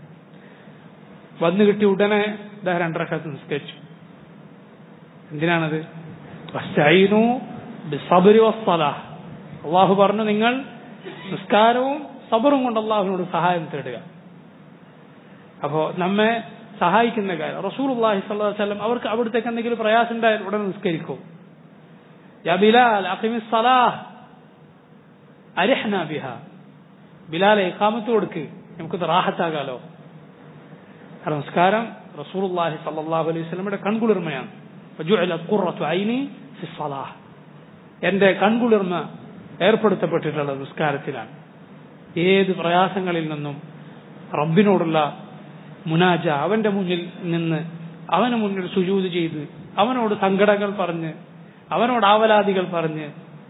വന്നു കിട്ടി ഉടനെ അദ്ദേഹം രണ്ടരക്കത്ത് നിസ്കരിച്ചു എന്തിനാണത് വസ്തഈനു ബിസ്സബ്രി വസ്സലാഹ് അള്ളാഹു പറഞ്ഞു നിങ്ങൾ നിസ്കാരവും സബറും കൊണ്ട് അള്ളാഹുവിനോട് സഹായം തേടുക അപ്പോ നമ്മെ സഹായിക്കുന്ന കാര്യം റസൂൽ അള്ളാഹി സ്വല്ലം അവർക്ക് അവിടത്തേക്ക് എന്തെങ്കിലും പ്രയാസം ഉണ്ടായാൽ ഉടനെ നിസ്കരിക്കും യാ ബിലാൽ അഖിമിസ് സലാഹ് അരിഹ്ന ബിഹ ബിലാലെ ഇഖാമത്ത് കൊടുക്ക് നമുക്കത് റാഹത്താകാലോ കാരണം നിസ്കാരം റസൂൽ അള്ളാഹി സല്ലാഹു അലൈഹി സ്വലമിയുടെ കൺകുളിർമയാണ് ഫജുഅലത് ഖുറത്തു ഐനി ഫി സ്വലാഹ് എന്റെ കൺകുളിർമ ഏർപ്പെടുത്തപ്പെട്ടിട്ടുള്ളത് നിസ്കാരത്തിലാണ് ഏത് പ്രയാസങ്ങളിൽ നിന്നും റബ്ബിനോടുള്ള മുനാജ അവന്റെ മുന്നിൽ നിന്ന് അവന് മുന്നിൽ സുജൂത് ചെയ്ത് അവനോട് സങ്കടങ്ങൾ പറഞ്ഞ് അവനോട് ആവലാദികൾ പറഞ്ഞ്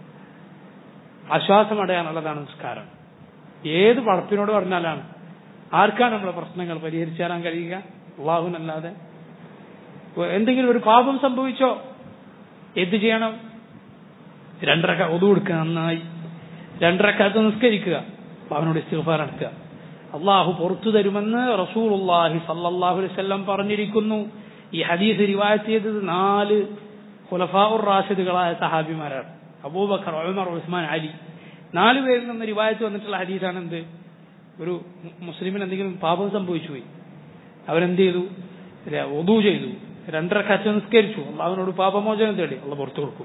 ആശ്വാസമടയാനുള്ളതാണ് നിസ്കാരം ഏത് പടപ്പിനോട് പറഞ്ഞാലാണ് ആർക്കാണ് നമ്മുടെ പ്രശ്നങ്ങൾ പരിഹരിച്ചു തരാൻ കഴിയുക അള്ളാഹുനല്ലാതെ എന്തെങ്കിലും ഒരു പാപം സംഭവിച്ചോ എന്ത് ചെയ്യണം രണ്ടരക്ക ഒതു കൊടുക്കുക നന്നായി രണ്ടരക്കാലത്ത് നിസ്കരിക്കുക അവനോട് ഇസ്തിഗ്ഫാർ നടത്തുക അള്ളാഹു പുറത്തു തരുമെന്ന് റസൂലുള്ളാഹി സല്ലല്ലാഹു അലൈഹി വസല്ലം പറഞ്ഞിരിക്കുന്നു ഈ ഹദീസ് റിവായത്ത് ചെയ്തത് നാല് ഖുലഫാഉർ റാഷിദുകളായ സഹാബിമാരാണ് അബൂബക്കർ ഉമർ ഉസ്മാൻ അലി നാല് പേരിൽ നിന്ന് റിവായത്ത് വന്നിട്ടുള്ള ഹദീസാണ് എന്ത് ഒരു മുസ്ലിമിന് എന്തെങ്കിലും പാപം സംഭവിച്ചു പോയി അവരെന്ത് ചെയ്തു ഒതു ചെയ്തു രണ്ടരക്കാച്ച നിസ്കരിച്ചു അള്ളാഹുവിനോട് പാപമോചനം തേടി അള്ള പുറത്തു കൊടുക്കും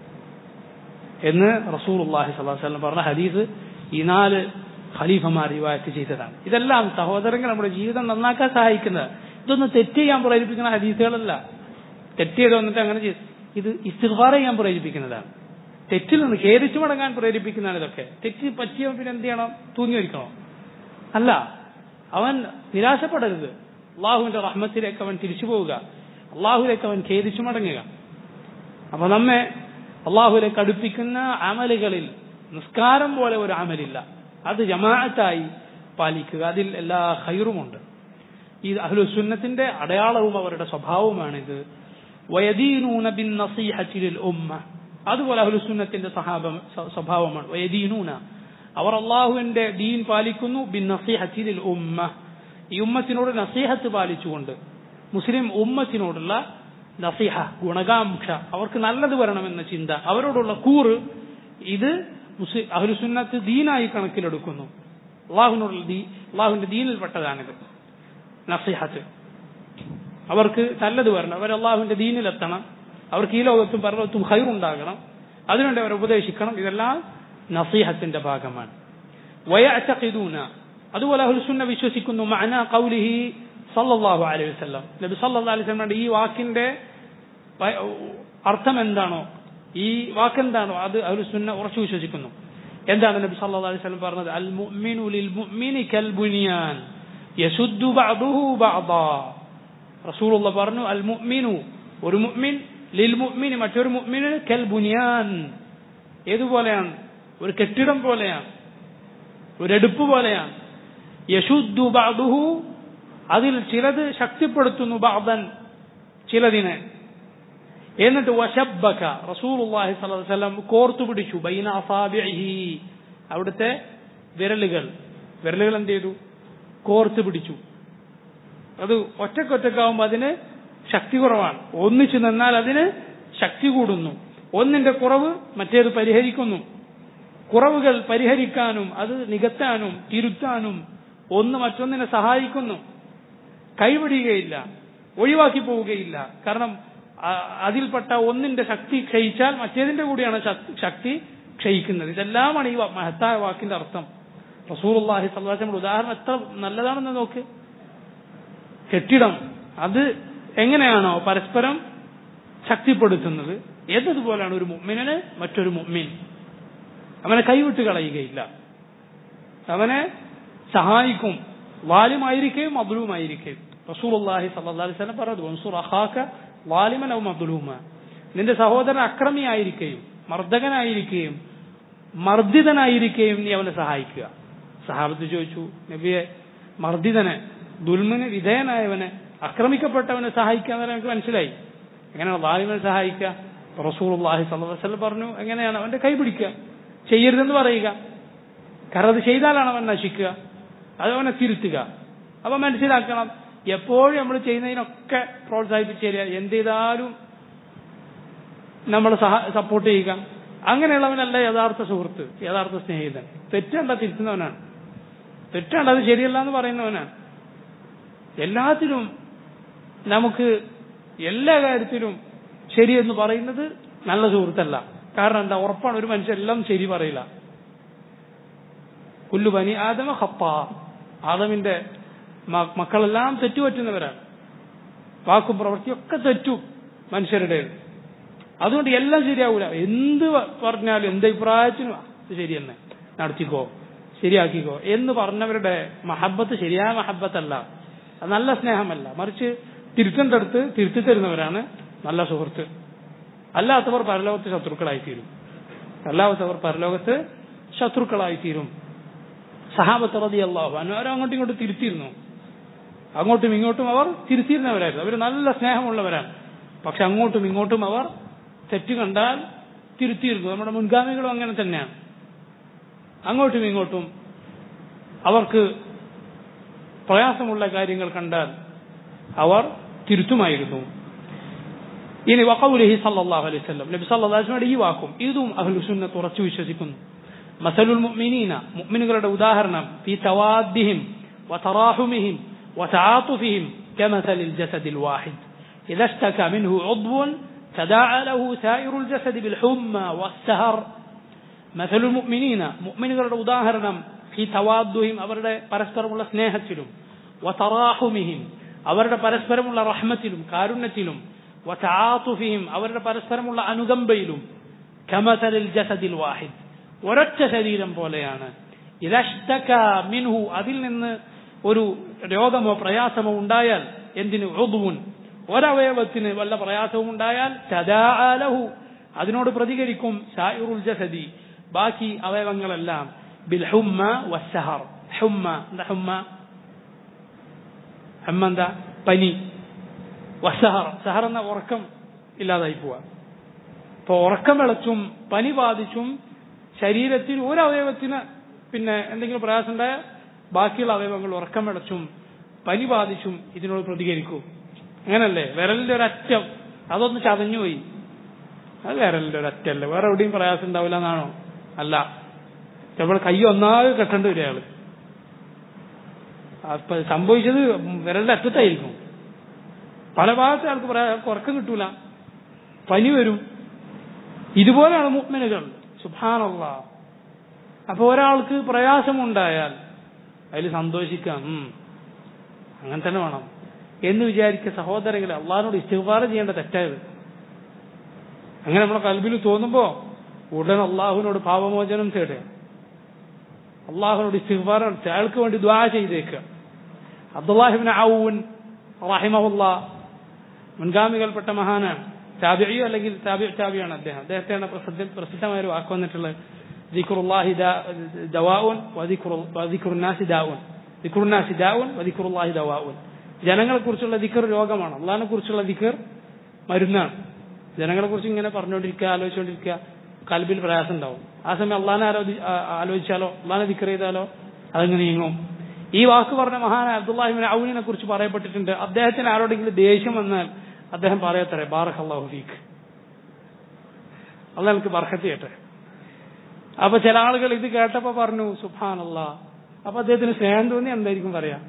എന്ന് റസൂൽ അള്ളാഹി സ്വലാഹു പറഞ്ഞ ഹദീസ് ഈ നാല് ഖലീഫമാർ റിവായത്ത് ചെയ്തതാണ് ഇതെല്ലാം സഹോദരങ്ങൾ നമ്മുടെ ജീവിതം നന്നാക്കാൻ സഹായിക്കുന്നത് ഇതൊന്നും തെറ്റ് ചെയ്യാൻ പ്രേരിപ്പിക്കുന്ന ഹദീസുകളല്ല തെറ്റ് ചെയ്ത് വന്നിട്ട് അങ്ങനെ ചെയ്ത് ഇത് ഇസ്തിഫാർ ചെയ്യാൻ പ്രേരിപ്പിക്കുന്നതാണ് തെറ്റിൽ നിന്ന് ഖേദിച്ചു മടങ്ങാൻ പ്രേരിപ്പിക്കുന്നതാണ് ഇതൊക്കെ തെറ്റ് പറ്റിയോ പിന്നെ എന്ത് ചെയ്യണം തൂങ്ങി വരിക്കണോ അല്ല അവൻ നിരാശപ്പെടരുത് അള്ളാഹുവിന്റെ റഹ്മത്തിലേക്ക് അവൻ തിരിച്ചു പോവുക അള്ളാഹുലേക്ക് അവൻ ഖേദിച്ചു മടങ്ങുക അപ്പൊ നമ്മെ അള്ളാഹുലേക്ക് അടുപ്പിക്കുന്ന അമലുകളിൽ നിസ്കാരം പോലെ ഒരു അമലില്ല അത് ജമാഅത്തായി പാലിക്കുക അതിൽ എല്ലാ ഹൈറുമുണ്ട് ഈ അഹ്ലുസുന്നത്തിന്റെ അടയാളവും അവരുടെ സ്വഭാവമാണിത് വയദീനൂന ബിൻ നസീഹത്തിൽ ഉമ്മ അതുപോലെ അഹ്ലുസുന്നത്തിന്റെ സഹാബം സ്വഭാവമാണ് വയദീനൂന അവർ അള്ളാഹുവിന്റെ ദീൻ പാലിക്കുന്നു ബിൻ നസീഹത്തിൽ ഉമ്മ ഈ ഉമ്മത്തിനോട് നസീഹത്ത് പാലിച്ചുകൊണ്ട് മുസ്ലിം ഉമ്മത്തിനോടുള്ള നസീഹ ഗുണകാംക്ഷ അവർക്ക് നല്ലത് വരണമെന്ന ചിന്ത അവരോടുള്ള കൂറ് ഇത് മുസ്ലിം അഹ്ലുസുന്നത്ത് ദീനായി കണക്കിലെടുക്കുന്നു അള്ളാഹുവിനോടുള്ള ദീ അള്ളാഹുവിന്റെ ദീനിൽപ്പെട്ടതാണിത് നസീഹത്ത് അവർക്ക് നല്ലത് വരണം അവർ അള്ളാഹുവിന്റെ ദീനിലെത്തണം അവർക്ക് ഈ ലോകത്തും പർവ്വത്തും ഹൈറുണ്ടാകണം അതിനുവേണ്ടി അവർ ഉപദേശിക്കണം ഇതെല്ലാം നസീഹത്തിന്റെ ഭാഗമാണ് വയഅതഖിദൂന അതുപോലെ അഹ്ലുസുന്ന വിശ്വസിക്കുന്നു മഅന ഖൗലിഹി സല്ലല്ലാഹു അലൈഹി വസല്ലം നബി സല്ലല്ലാഹു അലൈഹി വസല്ലം ഈ വാക്കിന്റെ അർത്ഥം എന്താണോ ഈ വാക്കെന്താണോ അത് അഹ്ലുസുന്ന ഉറച്ചു വിശ്വസിക്കുന്നു എന്താണ് നബി സല്ലല്ലാഹു അലൈഹി വസല്ലം പറഞ്ഞത് അൽ മുഅ്മിനു ലിൽ മുഅ്മിനി കൽ ബുനിയാൻ യസുദ്ദു ബഅദുഹു ബഅദാ റസൂലുള്ള പറഞ്ഞു അൽ മുഅ്മിനു ഒരു മുഅ്മിൻ ലിൽ മുഅ്മിനി മറ്റൊരു മുഅ്മിന് കൽ ബുനിയാൻ ഏതുപോലെയാണ് ഒരു കെട്ടിടം പോലെയാണ് ഒരു എടുപ്പ് പോലെയാണ് യശുദ്ധു ബഅദുഹു അതിൽ ചിലത് ശക്തിപ്പെടുത്തുന്നു ബഅദൻ ചിലതിനെ എന്നിട്ട് വശബ്ബക റസൂലുള്ളാഹി സ്വല്ലല്ലാഹു അലൈഹി വസല്ലം കോർത്തു പിടിച്ചു ബൈന അസാബിഹി അവിടുത്തെ വിരലുകൾ വിരലുകൾ എന്ത് ചെയ്തു കോർത്ത് പിടിച്ചു അത് ഒറ്റക്കൊറ്റക്കാവുമ്പോൾ അതിന് ശക്തി കുറവാണ് ഒന്നിച്ചു നിന്നാൽ അതിന് ശക്തി കൂടുന്നു ഒന്നിന്റെ കുറവ് മറ്റേത് പരിഹരിക്കുന്നു കുറവുകൾ പരിഹരിക്കാനും അത് നികത്താനും തിരുത്താനും ഒന്ന് മറ്റൊന്നിനെ സഹായിക്കുന്നു കൈവിടുകയില്ല ഒഴിവാക്കി പോവുകയില്ല കാരണം ആ- അതിൽപ്പെട്ട ഒന്നിന്റെ ശക്തി ക്ഷയിച്ചാൽ മറ്റേതിന്റെ കൂടിയാണ് ശക്- ശക്തി ക്ഷയിക്കുന്നത് ഇതെല്ലാമാണ് ഈ വ- മഹത്തായ വാക്കിന്റെ അർത്ഥം റസൂലുള്ളാഹി സ്വല്ലല്ലാഹു അലൈഹി വസല്ലം ഉദാഹരണം എത്ര നല്ലതാണെന്ന് നോക്ക് കെട്ടിടം അത് എങ്ങനെയാണോ പരസ്പരം ശക്തിപ്പെടുത്തുന്നത് എന്നതുപോലെയാണ് ഒരു മുഅ്മിനിന് മറ്റൊരു മുഅ്മിൻ അവനെ കൈവിട്ട് കളയുകയില്ല അവനെ സഹായിക്കും വാലിമായിരിക്കുകയും മദ്ലൂമായിരിക്കുകയും റസൂലുള്ളാഹി സ്വല്ലല്ലാഹു അലൈഹി വസല്ലം പറഞ്ഞു വൻസുർ അഖാക വാലിമൻ ഔ മദ്ലൂമ നിന്റെ സഹോദരൻ അക്രമിയായിരിക്കുകയും മർദ്ദകനായിരിക്കുകയും മർദ്ദിതനായിരിക്കുകയും നീ അവനെ സഹായിക്കുക സഹാബത്ത് ചോദിച്ചു നബിയെ മർദ്ദിതനെ ദുൽമിന് വിധേയനായവനെ ആക്രമിക്കപ്പെട്ടവനെ സഹായിക്കുക എന്ന് എനിക്ക് മനസ്സിലായി എങ്ങനെയാണ് വാലിമനെ സഹായിക്കുക റസൂലുള്ളാഹി സ്വല്ലല്ലാഹു അലൈഹി വസല്ലം പറഞ്ഞു എങ്ങനെയാണ് അവന്റെ കൈ പിടിക്കുക ചെയ്യരുതെന്ന് പറയുക കാരണം അത് ചെയ്താലാണ് അവൻ നശിക്കുക അത് അവനെ തിരുത്തുക അപ്പൊ മനസ്സിലാക്കണം എപ്പോഴും നമ്മൾ ചെയ്യുന്നതിനൊക്കെ പ്രോത്സാഹിപ്പിച്ച് തരിക എന്ത് ചെയ്താലും നമ്മൾ സപ്പോർട്ട് ചെയ്യുക അങ്ങനെയുള്ളവനല്ല യഥാർത്ഥ സുഹൃത്ത് യഥാർത്ഥ സ്നേഹിതൻ തെറ്റണ്ട തിരുത്തുന്നവനാണ് തെറ്റണ്ട അത് ശരിയല്ല എന്ന് പറയുന്നവനാണ് എല്ലാത്തിലും നമുക്ക് എല്ലാ കാര്യത്തിലും ശരിയെന്ന് പറയുന്നത് നല്ല സുഹൃത്തല്ല കാരണം എന്താ ഉറപ്പാണ് ഒരു മനുഷ്യൻ എല്ലാം ശരി പറയില്ല കുല്ലു ബനി ആദമ ഹപ്പ ആദമിന്റെ മ- മക്കളെല്ലാം തെറ്റുപറ്റുന്നവരാണ് വാക്കും പ്രവൃത്തിയൊക്കെ തെറ്റും മനുഷ്യരുടെ അതുകൊണ്ട് എല്ലാം ശരിയാവൂല എന്ത് പ- പറഞ്ഞാലും എന്ത് അഭിപ്രായത്തിനും ആ, ഇത് ശരി തന്നെ നടത്തിക്കോ ശരിയാക്കിക്കോ എന്ന് പറഞ്ഞവരുടെ മഹബത്ത് ശരിയായ മഹബത്തല്ല അത് നല്ല സ്നേഹമല്ല മറിച്ച് തിരുത്തേണ്ട അടുത്ത് തിരുത്തി തരുന്നവരാണ് നല്ല സുഹൃത്ത് അല്ലാത്തവർ പരലോകത്ത് ശത്രുക്കളായി തീരും അല്ലാത്തവർ പരലോകത്ത് ശത്രുക്കളായി തീരും സഹാബത്ത് റതി അള്ളാഹു അവർ അങ്ങോട്ടും ഇങ്ങോട്ടും തിരുത്തിയിരുന്നു അങ്ങോട്ടും ഇങ്ങോട്ടും അവർ തിരുത്തിയിരുന്നവരായിരുന്നു അവർ നല്ല സ്നേഹമുള്ളവരാണ് പക്ഷെ അങ്ങോട്ടും ഇങ്ങോട്ടും അവർ തെറ്റ് കണ്ടാൽ തിരുത്തിയിരുന്നു നമ്മുടെ മുൻഗാമികളും അങ്ങനെ തന്നെയാണ് അങ്ങോട്ടും ഇങ്ങോട്ടും അവർക്ക് പ്രയാസമുള്ള കാര്യങ്ങൾ കണ്ടാൽ അവർ തിരുത്തുമായിരുന്നു ഇനി വഖൗലിഹി സല്ലല്ലാഹു അലൈഹി വസല്ലം നബി സല്ലല്ലാഹു അലൈഹി വസല്ലം ഈ വാക്കും ഇതും അഹ്ലു സുന്നത്ത് ഉറച്ചു വിശ്വസിക്കുന്നു മസലുൽ മുഅ്മിനീന മുഅ്മിനുകളുടെ ഉദാഹരണം ഫീ തവാദ്ദിഹിം വതറാഹുമിഹിം وتعاطفهم كمثل الجسد الواحد إذا اشتكى منه عضو تداعى له سائر الجسد بالحمى والسهر مثل المؤمنين മുഅ്മിനുകളുടെ ഉദാഹരണം ഈ തവാദ്ദുഹിം അവരുടെ പരസ്പരമുള്ള സ്നേഹത്തിലും വതറാഹുമിഹിം അവരുടെ പരസ്പരമുള്ള റഹ്മത്തിലും കാരുണ്യത്തിലും വതആതുഫിഹിം അവരുടെ പരസ്പരമുള്ള അനുകമ്പയിലും കമസലിൽ ജസദിൽ വാഹിദ് ഒരൊറ്റ ശരീരം പോലെയാണ് ഇതഷ്ടക മിൻഹു അതിൽ നിന്ന് ഒരു രോഗമോ പ്രയാസമോ ഉണ്ടായാൽ എന്തിന് ഉദ്വുൻ ഒരവയവത്തിന് വല്ല പ്രയാസവും ഉണ്ടായാൽ തദാഅലഹു അതിനോട് പ്രതികരിക്കും സായിറുൽ ജസദി ബാക്കി അവയവങ്ങളെല്ലാം ബിൽ ഹുമ്മ വസ്സഹർ ഹുമ്മ എന്താ ഹുമ്മ ഹുമ്മ എന്താ പനി വസഹർ സഹർ എന്ന ഉറക്കം ഇല്ലാതായി പോവാ അപ്പൊ ഉറക്കം വിളച്ചും പനി ബാധിച്ചും ശരീരത്തിൽ ഒരു അവയവത്തിന് പിന്നെ എന്തെങ്കിലും പ്രയാസം ഉണ്ടായാൽ ബാക്കിയുള്ള അവയവങ്ങൾ ഉറക്കം വിളച്ചും പനി ബാധിച്ചും ഇതിനോട് പ്രതികരിക്കും അങ്ങനല്ലേ വിരലിന്റെ ഒരറ്റം അതൊന്ന് ചതഞ്ഞുപോയി അത് വിരലിന്റെ ഒരറ്റല്ലേ വേറെ എവിടെയും പ്രയാസം ഉണ്ടാവില്ല എന്നാണോ അല്ല ചിലപ്പോൾ കൈ ഒന്നാകെ കെട്ടേണ്ടി വരും അയാള് അപ്പൊ സംഭവിച്ചത് വിരലിന്റെ അറ്റത്തായിരിക്കും പല ഭാഗത്ത് ആൾക്ക് പറയാ അയാൾക്ക് ഉറക്കം കിട്ടൂല പനി വരും ഇതുപോലെയാണ് മുഗ്മിനുകൾ സുഭാനുള്ള അപ്പൊ ഒരാൾക്ക് പ്രയാസമുണ്ടായാൽ അതിൽ സന്തോഷിക്കാം ഉം, അങ്ങനെ തന്നെ വേണം എന്ന് വിചാരിക്കുക സഹോദരങ്ങളെ അള്ളാഹിനോട് ഇസ്തിഫാർ ചെയ്യേണ്ട തെറ്റായത് അങ്ങനെ നമ്മുടെ കൽബിൽ തോന്നുമ്പോ ഉടൻ അള്ളാഹുവിനോട് പാപമോചനം തേടുക അള്ളാഹുനോട് ഇസ്തിഫാർ അയാൾക്ക് വേണ്ടി ദ്വാ ചെയ്തേക്കുക അബ്ദുല്ലാഹിബിൻ ഔൻ റഹിമഹുല്ല മുൻഗാമികൾപ്പെട്ട മഹാനാണ് താബിയോ അല്ലെങ്കിൽ താബി താബിയാണ് അദ്ദേഹം അദ്ദേഹത്തെയാണ് പ്രസിദ്ധ പ്രസിദ്ധമായ ഒരു വാക്ക് വന്നിട്ടുള്ളത് ദിക്റുല്ലാഹി ദാ- ദവാഉൻ വദിക്റു വദിക്റുന്നാസി ദാഉൻ ദിക്റുന്നാസി ദാഉൻ വദിക്റുല്ലാഹി ദവാഉൻ ജനങ്ങളെ കുറിച്ചുള്ള ദിക്കർ രോഗമാണ് അള്ളാഹിനെ കുറിച്ചുള്ള ദിക്കർ മരുന്നാണ് ജനങ്ങളെ കുറിച്ച് ഇങ്ങനെ പറഞ്ഞുകൊണ്ടിരിക്കുക ആലോചിച്ചുകൊണ്ടിരിക്കുക കൽബിൽ പ്രയാസം ഉണ്ടാവും ആ സമയം അള്ളാഹാനെ ആലോചി ആ- ആലോചിച്ചാലോ അള്ളാഹാനെ ദിക്കർ ചെയ്താലോ അതങ്ങ് നീങ്ങും ഈ വാക്ക് പറഞ്ഞ മഹാൻ അബ്ദുല്ലാഹിബിൻ ഔനിനെ കുറിച്ച് പറയപ്പെട്ടിട്ടുണ്ട് അദ്ദേഹത്തിന് ആരോടെങ്കിലും ദേഷ്യം വന്നാൽ അദ്ദേഹം പറയത്തരെ ബാറഖ് അള്ളാഹു ഫീഖ് അള്ളാഹ് എനിക്ക് ബർക്കത്ത് ചെയ്യട്ടെ അപ്പൊ ചില ആളുകൾ ഇത് കേട്ടപ്പോ പറഞ്ഞു സുഹാൻ അള്ളാ അപ്പൊ അദ്ദേഹത്തിന് സ്നേഹം തോന്നി എന്തായിരിക്കും പറയാ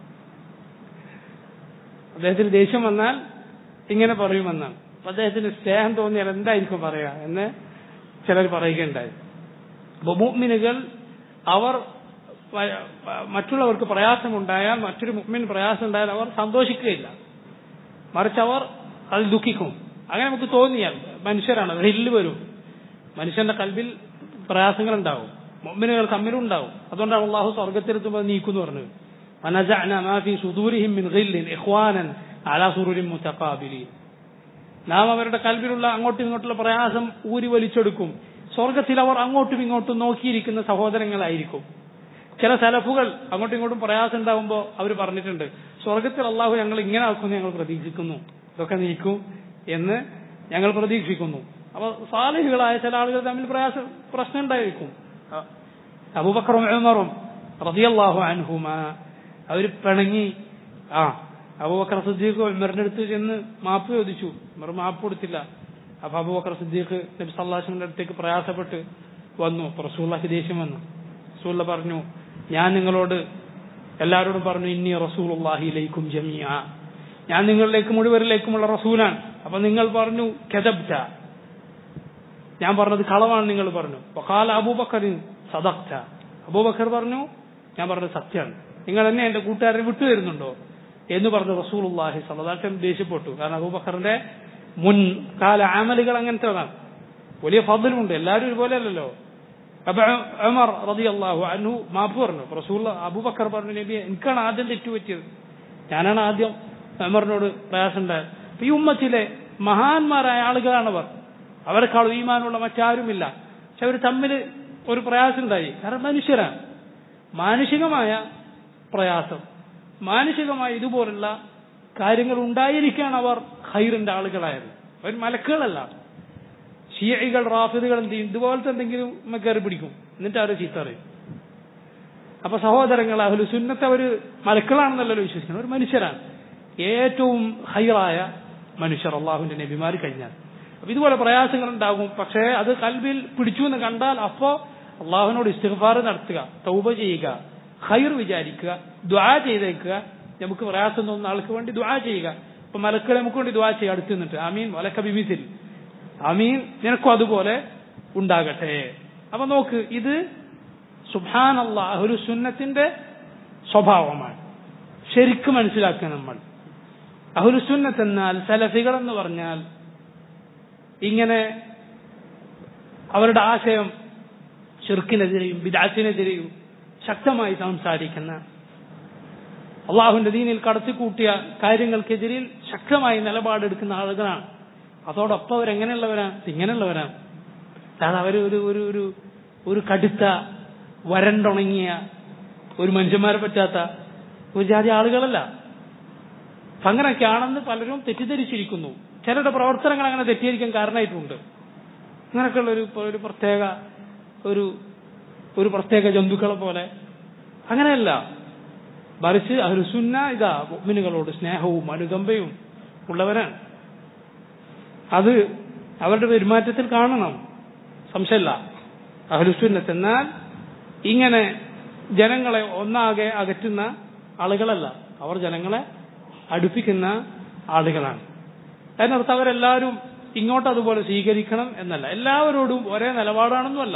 അദ്ദേഹത്തിന് ദേഷ്യം വന്നാൽ ഇങ്ങനെ പറയുമെന്നാണ് അപ്പൊ അദ്ദേഹത്തിന് സ്നേഹം തോന്നിയാൽ എന്തായിരിക്കും പറയാ എന്ന് ചിലർ പറയുകയുണ്ടായി അപ്പൊ മുഅ്മിനുകൾ അവർ വ- വ- മറ്റുള്ളവർക്ക് പ്രയാസമുണ്ടായാൽ മറ്റൊരു മുഅ്മിൻ പ്രയാസം ഉണ്ടായാൽ അവർ സന്തോഷിക്കുകയില്ല മറിച്ച് അവർ അത് ദുഃഖിക്കും അങ്ങനെ നമുക്ക് തോന്നിയാൽ മനുഷ്യരാണ് ഹില്ല് വരും മനുഷ്യന്റെ കൽബിൽ പ്രയാസങ്ങൾ ഉണ്ടാവും മുഅ്മിനുകൾ തമ്മിലും ഉണ്ടാവും അതുകൊണ്ടാണ് അള്ളാഹു സ്വർഗത്തിലെത്തുമ്പോൾ നീക്കുന്നു പറഞ്ഞത് ونزعنا ما في صدورهم من غل إخوانا على سرر متقابلين നാം അവരുടെ കൽബിലുള്ള അങ്ങോട്ടും ഇങ്ങോട്ടുള്ള പ്രയാസം ഊരി വലിച്ചെടുക്കും സ്വർഗത്തിൽ അവർ അങ്ങോട്ടും ഇങ്ങോട്ടും നോക്കിയിരിക്കുന്ന സഹോദരങ്ങളായിരിക്കും ചില സലഫുകൾ അങ്ങോട്ടും ഇങ്ങോട്ടും പ്രയാസം ഉണ്ടാകുമ്പോൾ അവർ പറഞ്ഞിട്ടുണ്ട് സ്വർഗത്തിൽ അള്ളാഹു ഞങ്ങൾ ഇങ്ങനെ ആക്കുമെന്ന് ഞങ്ങൾ പ്രതീക്ഷിക്കുന്നു ഇതൊക്കെ നീക്കും എന്ന് ഞങ്ങൾ പ്രതീക്ഷിക്കുന്നു അപ്പൊ സാലിഹുകളായ ചില ആളുകൾ തമ്മിൽ പ്രയാസം പ്രശ്നം ഉണ്ടായിരിക്കും അബൂബക്കറും ഉമറും റളിയല്ലാഹു അൻഹുമ അവർ പിണങ്ങി ആ അബൂബക്കർ സിദ്ദീഖ് ഉമറിന്റെ അടുത്ത് ചെന്ന് മാപ്പ് ചോദിച്ചു ഉമർ മാപ്പ് കൊടുത്തില്ല അപ്പൊ അബൂബക്കർ സിദ്ദീഖ് നബി സല്ലാസിന്റെ അടുത്തേക്ക് പ്രയാസപ്പെട്ട് വന്നു അപ്പൊ റസൂള്ളാക്ക് ദേഷ്യം വന്നു റസൂള്ള പറഞ്ഞു ഞാൻ നിങ്ങളോട് എല്ലാവരോടും പറഞ്ഞു ഇന്നി റസൂലുള്ളാഹിയിലേക്കും ജമിയ ഞാൻ നിങ്ങളിലേക്ക് മുഴുവരിലേക്കുമുള്ള റസൂലാണ് അപ്പൊ നിങ്ങൾ പറഞ്ഞു കെതബ്റ്റ ഞാൻ പറഞ്ഞത് കളവാണ് നിങ്ങൾ പറഞ്ഞു വഖാല അബൂബക്കറിൻ സദക്ത അബൂബക്കർ പറഞ്ഞു ഞാൻ പറഞ്ഞത് സത്യമാണ് നിങ്ങൾ എന്നെ എന്റെ കൂട്ടുകാരനെ വിട്ടുതരുന്നുണ്ടോ എന്ന് പറഞ്ഞു റസൂലുള്ളാഹി സല്ലല്ലാഹു ദേഷ്യപ്പെട്ടു കാരണം അബൂബക്കറിന്റെ മുൻ കാല ആമലുകൾ അങ്ങനത്തേതാണ് വലിയ ഫضലുണ്ട് എല്ലാവരും ഒരുപോലെ അല്ലല്ലോ അപ്പൊ ഉമർ റളിയല്ലാഹു അൻഹു മാപ്പ് പറഞ്ഞു റസൂൽ അബൂബക്കർ പറഞ്ഞു നബി എനിക്കാണ് ആദ്യം തെറ്റുപറ്റിയത് ഞാനാണ് ആദ്യം ഉമറിനോട് പ്രയാസം ഉണ്ടായത് അപ്പൊ ഈ ഉമ്മത്തിലെ മഹാന്മാരായ ആളുകളാണവർ അവരെക്കാളും ഈമാനുള്ള മറ്റാരുമില്ല പക്ഷെ അവർ തമ്മിൽ ഒരു പ്രയാസം ഉണ്ടായി കാരണം മനുഷ്യരാണ് മാനുഷികമായ പ്രയാസം മാനുഷികമായ ഇതുപോലുള്ള കാര്യങ്ങൾ ഉണ്ടായിരിക്കാൻ അവർ ഹൈറിന്റെ ആളുകളായത് അവർ മലക്കുകളല്ല ഷിയകൾ റാഫിദുകൾ എന്ത് ചെയ്യും ഇതുപോലത്തെ എന്തെങ്കിലും കയറി പിടിക്കും എന്നിട്ട് അവരെ ചീത്ത പറയും അപ്പൊ സഹോദരങ്ങൾ അഹ്ലു സുന്നത്ത് അവര് മലക്കളാണെന്നല്ലല്ലോ വിശ്വസിക്കുന്നത് ഒരു മനുഷ്യരാണ് ഏറ്റവും ഹൈറായ മനുഷ്യർ അള്ളാഹുവിന്റെ നബിമാർ കഴിഞ്ഞാൽ അപ്പൊ ഇതുപോലെ പ്രയാസങ്ങൾ ഉണ്ടാകും പക്ഷേ അത് കൽബിൽ പിടിച്ചു എന്ന് കണ്ടാൽ അപ്പോ അള്ളാഹുവിനോട് ഇസ്തിഗ്ഫാർ നടത്തുക തൗബ ചെയ്യുക ഹൈർ വിചാരിക്കുക ദ്വാ ചെയ്തേക്കുക നമുക്ക് പ്രയാസം തോന്നുന്ന ആൾക്ക് വേണ്ടി ദ്വാ ചെയ്യുക ഇപ്പൊ മലക്കളെ നമുക്ക് വേണ്ടി ദ്വാ ചെയ്യുക അടുത്ത് നിന്നിട്ട് ആമീൻ വലക്ക ബിമിസിൽ ആമീൻ നിനക്കും അതുപോലെ ഉണ്ടാകട്ടെ അപ്പൊ നോക്ക് ഇത് സുബാൻ ഒരു സുന്നത്തിന്റെ സ്വഭാവമാണ് ശരിക്കും മനസ്സിലാക്കുക നമ്മൾ അഹുലുസുന്നത്ത് എന്നാൽ സലഫികൾ എന്ന് പറഞ്ഞാൽ ഇങ്ങനെ അവരുടെ ആശയം ഷിർക്കിനെതിരെയും ബിദാത്തിനെതിരെയും ശക്തമായി സംസാരിക്കുന്ന അള്ളാഹുവിന്റെ ദീനിൽ കടത്തിക്കൂട്ടിയ കാര്യങ്ങൾക്കെതിരിൽ ശക്തമായി നിലപാടെടുക്കുന്ന ആളുകളാണ് അതോടൊപ്പം അവരെങ്ങനെയുള്ളവരാണ് ഇങ്ങനെയുള്ളവരാണ് അല്ലാതെ അവർ ഒരു ഒരു ഒരു ഒരു കടുത്ത വരണ്ടുണങ്ങിയ ഒരു മനുഷ്യന്മാരെ പറ്റാത്ത ഒരു ജാതി ആളുകളല്ല അങ്ങനെയൊക്കെയാണെന്ന് പലരും തെറ്റിദ്ധരിച്ചിരിക്കുന്നു ചിലരുടെ പ്രവർത്തനങ്ങൾ അങ്ങനെ തെറ്റിദ്ധരിക്കാൻ കാരണമായിട്ടുണ്ട് അങ്ങനെയൊക്കെയുള്ള ഒരു ഒരു പ്രത്യേക ഒരു ഒരു പ്രത്യേക ജന്തുക്കളെ പോലെ അങ്ങനെയല്ല മറിച്ച് അഹ്ലുസുന്ന ഇതാ മുഅ്മിനുകളോട് സ്നേഹവും അനുകമ്പയും ഉള്ളവരാണ് അത് അവരുടെ പെരുമാറ്റത്തിൽ കാണണം സംശയമല്ല അഹ്ലുസുന്നത്ത് എന്നാൽ ഇങ്ങനെ ജനങ്ങളെ ഒന്നാകെ അകറ്റുന്ന ആളുകളല്ല അവർ ജനങ്ങളെ അടുപ്പിക്കുന്ന ആളുകളാണ് അതിനർത്ഥം അവരെല്ലാവരും ഇങ്ങോട്ട് അതുപോലെ സ്വീകരിക്കണം എന്നല്ല എല്ലാവരോടും ഒരേ നിലപാടാണെന്നുമല്ല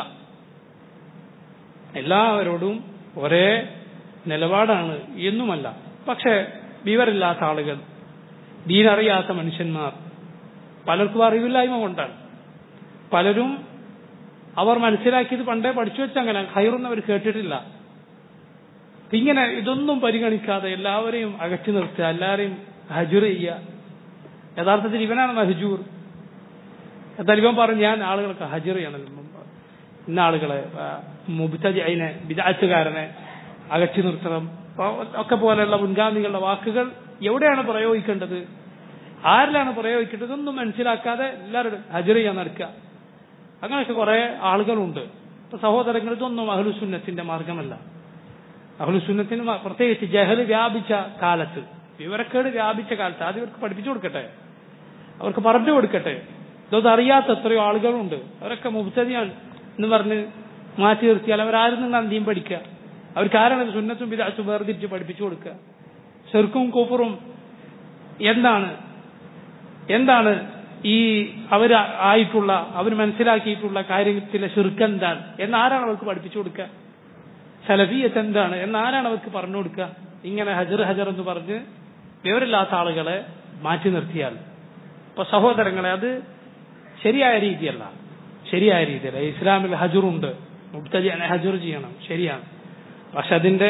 എല്ലാവരോടും ഒരേ നിലപാടാണ് എന്നുമല്ല പക്ഷെ വിവരമില്ലാത്ത ആളുകൾ ദീനറിയാത്ത മനുഷ്യന്മാർ പലർക്കും അറിവില്ലായ്മ കൊണ്ടാണ് പലരും അവർ മനസ്സിലാക്കിയത് പണ്ടേ പഠിച്ചു വെച്ചങ്ങനെ ഹൈറൊന്നും അവർ കേട്ടിട്ടില്ല ഇങ്ങനെ ഇതൊന്നും പരിഗണിക്കാതെ എല്ലാവരെയും അകറ്റി നിർത്തുക എല്ലാവരെയും ഹജൂർ ചെയ്യുക യഥാർത്ഥത്തിൽ ഇവനാണ് മഹജൂർ എന്നാൽ ഇവൻ പറഞ്ഞു ഞാൻ ആളുകൾക്ക് ഹജർ ചെയ്യണം ഇന്ന ആളുകളെ മുബിത്തജ് അതിനെ വിദാറ്റുകാരനെ അകറ്റി നിർത്തണം ഒക്കെ പോലെയുള്ള മുൻഗാമികളുടെ വാക്കുകൾ എവിടെയാണ് പ്രയോഗിക്കേണ്ടത് ആരിലാണ് പ്രയോഗിക്കേണ്ടത് ഇതൊന്നും മനസ്സിലാക്കാതെ എല്ലാവരും ഹജർ ചെയ്യാൻ നടക്കുക അങ്ങനെയൊക്കെ കുറെ ആളുകളുണ്ട് ഇപ്പൊ സഹോദരങ്ങൾ ഇതൊന്നും അഹ്ലുസുന്നത്തിന്റെ മാർഗമല്ല അഹ്ലുസുന്നത്തിന് മ- പ്രത്യേകിച്ച് ജഹല് വ്യാപിച്ച കാലത്ത് വിവരക്കേട് വ്യാപിച്ച കാലത്ത് ആദ്യം ഇവർക്ക് പഠിപ്പിച്ചു കൊടുക്കട്ടെ അവർക്ക് പറഞ്ഞു കൊടുക്കട്ടെ ഇതൊന്നും അറിയാത്ത എത്രയോ ആളുകളുണ്ട് അവരൊക്കെ മുബ്തദിയാണ് എന്ന് പറഞ്ഞ് മാറ്റി നിർത്തിയാൽ അവരാരും നിന്ന് അന്തിയും പഠിക്കുക അവർക്ക് ആരാണ് സുന്നത്തും വിദാസും വേർതിരിച്ച് പഠിപ്പിച്ചു കൊടുക്കുക ചെറുക്കും കൂപ്പറും എന്താണ് എന്താണ് ഈ അവർ ആയിട്ടുള്ള അവർ മനസ്സിലാക്കിയിട്ടുള്ള കാര്യത്തിലെ ശിർക്ക് എന്താണ് എന്ന് ആരാണ് അവർക്ക് പഠിപ്പിച്ചു കൊടുക്കുക സലഫിയത്ത് എന്താണ് എന്ന് ആരാണ് അവർക്ക് പറഞ്ഞു കൊടുക്കുക ഇങ്ങനെ ഹജർ ഹജർ എന്ന് പറഞ്ഞ് വിവരമില്ലാത്ത ആളുകളെ മാറ്റി നിർത്തിയാൽ ഇപ്പൊ സഹോദരങ്ങളെ അത് ശരിയായ രീതിയല്ല ശരിയായ രീതിയല്ല ഇസ്ലാമിൽ ഹജറുണ്ട് മുബ്തദിനെ ഹജർ ചെയ്യണം ശരിയാണ് പക്ഷെ അതിന്റെ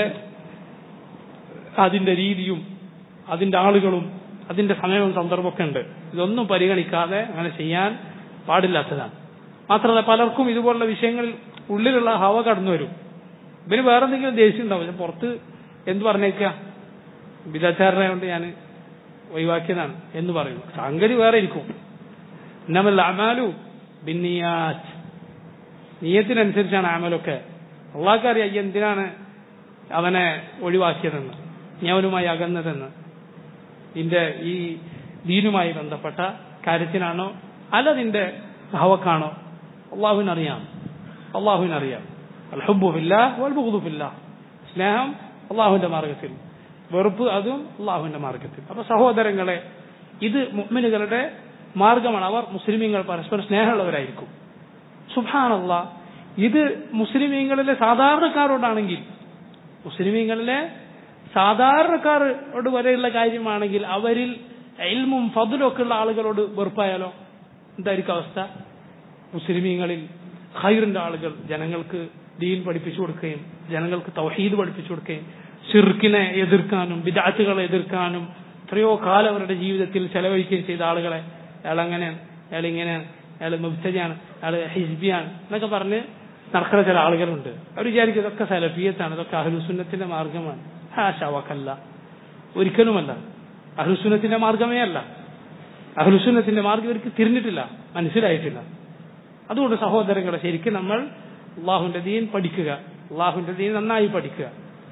അതിന്റെ രീതിയും അതിന്റെ ആളുകളും അതിന്റെ സമയവും സന്ദർഭമൊക്കെ ഉണ്ട് ഇതൊന്നും പരിഗണിക്കാതെ അങ്ങനെ ചെയ്യാൻ പാടില്ലാത്തതാണ് മാത്രമല്ല പലർക്കും ഇതുപോലുള്ള വിഷയങ്ങളിൽ ഉള്ളിലുള്ള ഹവ കടന്നു വരും ഇവന് വേറെ എന്തെങ്കിലും ദേഷ്യം ഉണ്ടാവും പക്ഷെ പുറത്ത് എന്ത് പറഞ്ഞേക്ക വിദാചാരനെ കൊണ്ട് ഞാൻ ഒഴിവാക്കിയതാണ് എന്ന് പറയുന്നു സംഗതി വേറെ ഇരിക്കും എന്നമല്ല അമാലു ബിന്നിയാത്ത് നീയത്തിനനുസരിച്ചാണ് അമലൊക്കെ അള്ളാഹ്ക്ക് അറിയാം ഈ എന്തിനാണ് അവനെ ഒഴിവാക്കിയതെന്ന് നീ അവനുമായി അകന്നതെന്ന് നിന്റെ ഈ ദീനുമായി ബന്ധപ്പെട്ട കാര്യത്തിനാണോ അല്ല നിന്റെ ഹവക്കാണോ അള്ളാഹുവിനറിയാം അള്ളാഹുവിനറിയാം അൽഹബുഫില്ല വൽബുഖുദുഫില്ല സ്നേഹം അള്ളാഹുവിന്റെ മാർഗത്തിൽ വെറുപ്പ് അതും അള്ളാഹുവിന്റെ മാർഗത്തിൽ അപ്പൊ സഹോദരങ്ങളെ ഇത് മുഅ്മിനുകളുടെ മാർഗമാണ് അവർ മുസ്ലിമീങ്ങൾ പരസ്പരം സ്നേഹമുള്ളവരായിരിക്കും സുഭാനല്ല ഇത് മുസ്ലിമീങ്ങളിലെ സാധാരണക്കാരോടാണെങ്കിൽ മുസ്ലിമീങ്ങളിലെ സാധാരണക്കാരോട് വരെയുള്ള കാര്യമാണെങ്കിൽ അവരിൽ എൽമും ഫതിലും ഒക്കെ ഉള്ള ആളുകളോട് വെറുപ്പായാലോ എന്തായിരിക്കും അവസ്ഥ മുസ്ലിമീങ്ങളിൽ ഖൈറിന്റെ ആളുകൾ ജനങ്ങൾക്ക് ദീൻ പഠിപ്പിച്ചു കൊടുക്കുകയും ജനങ്ങൾക്ക് തൗഹീദ് പഠിപ്പിച്ചു കൊടുക്കുകയും ഷിർക്കിനെ എതിർക്കാനും വിദാറ്റുകളെ എതിർക്കാനും എത്രയോ കാലം അവരുടെ ജീവിതത്തിൽ ചെലവഴിക്കുകയും ചെയ്ത ആളുകളെ അയാൾ അങ്ങനെയാണ് അയാൾ ഇങ്ങനെയാണ് അയാൾ മുബ്തജാണ് അയാൾ ഹിസ്ബിയാണ് എന്നൊക്കെ പറഞ്ഞ് നടക്കുന്ന ചില ആളുകളുണ്ട് അവർ വിചാരിക്കും ഇതൊക്കെ സലഫിയത്താണ് ഇതൊക്കെ അഹ്ലുസുന്നത്തിന്റെ മാർഗമാണ് ഹാഷാവക്കല്ല ഒരിക്കലുമല്ല അഹ്ലുസുന്നത്തിന്റെ മാർഗമേ അല്ല അഹ്ലുസുന്നത്തിന്റെ മാർഗം ഇവർക്ക് തിരിഞ്ഞിട്ടില്ല മനസ്സിലായിട്ടില്ല അതുകൊണ്ട് സഹോദരങ്ങളെ ശരിക്കും നമ്മൾ അള്ളാഹുവിന്റെ ദീൻ പഠിക്കുക അള്ളാഹുവിന്റെ ദീൻ നന്നായി പഠിക്കുക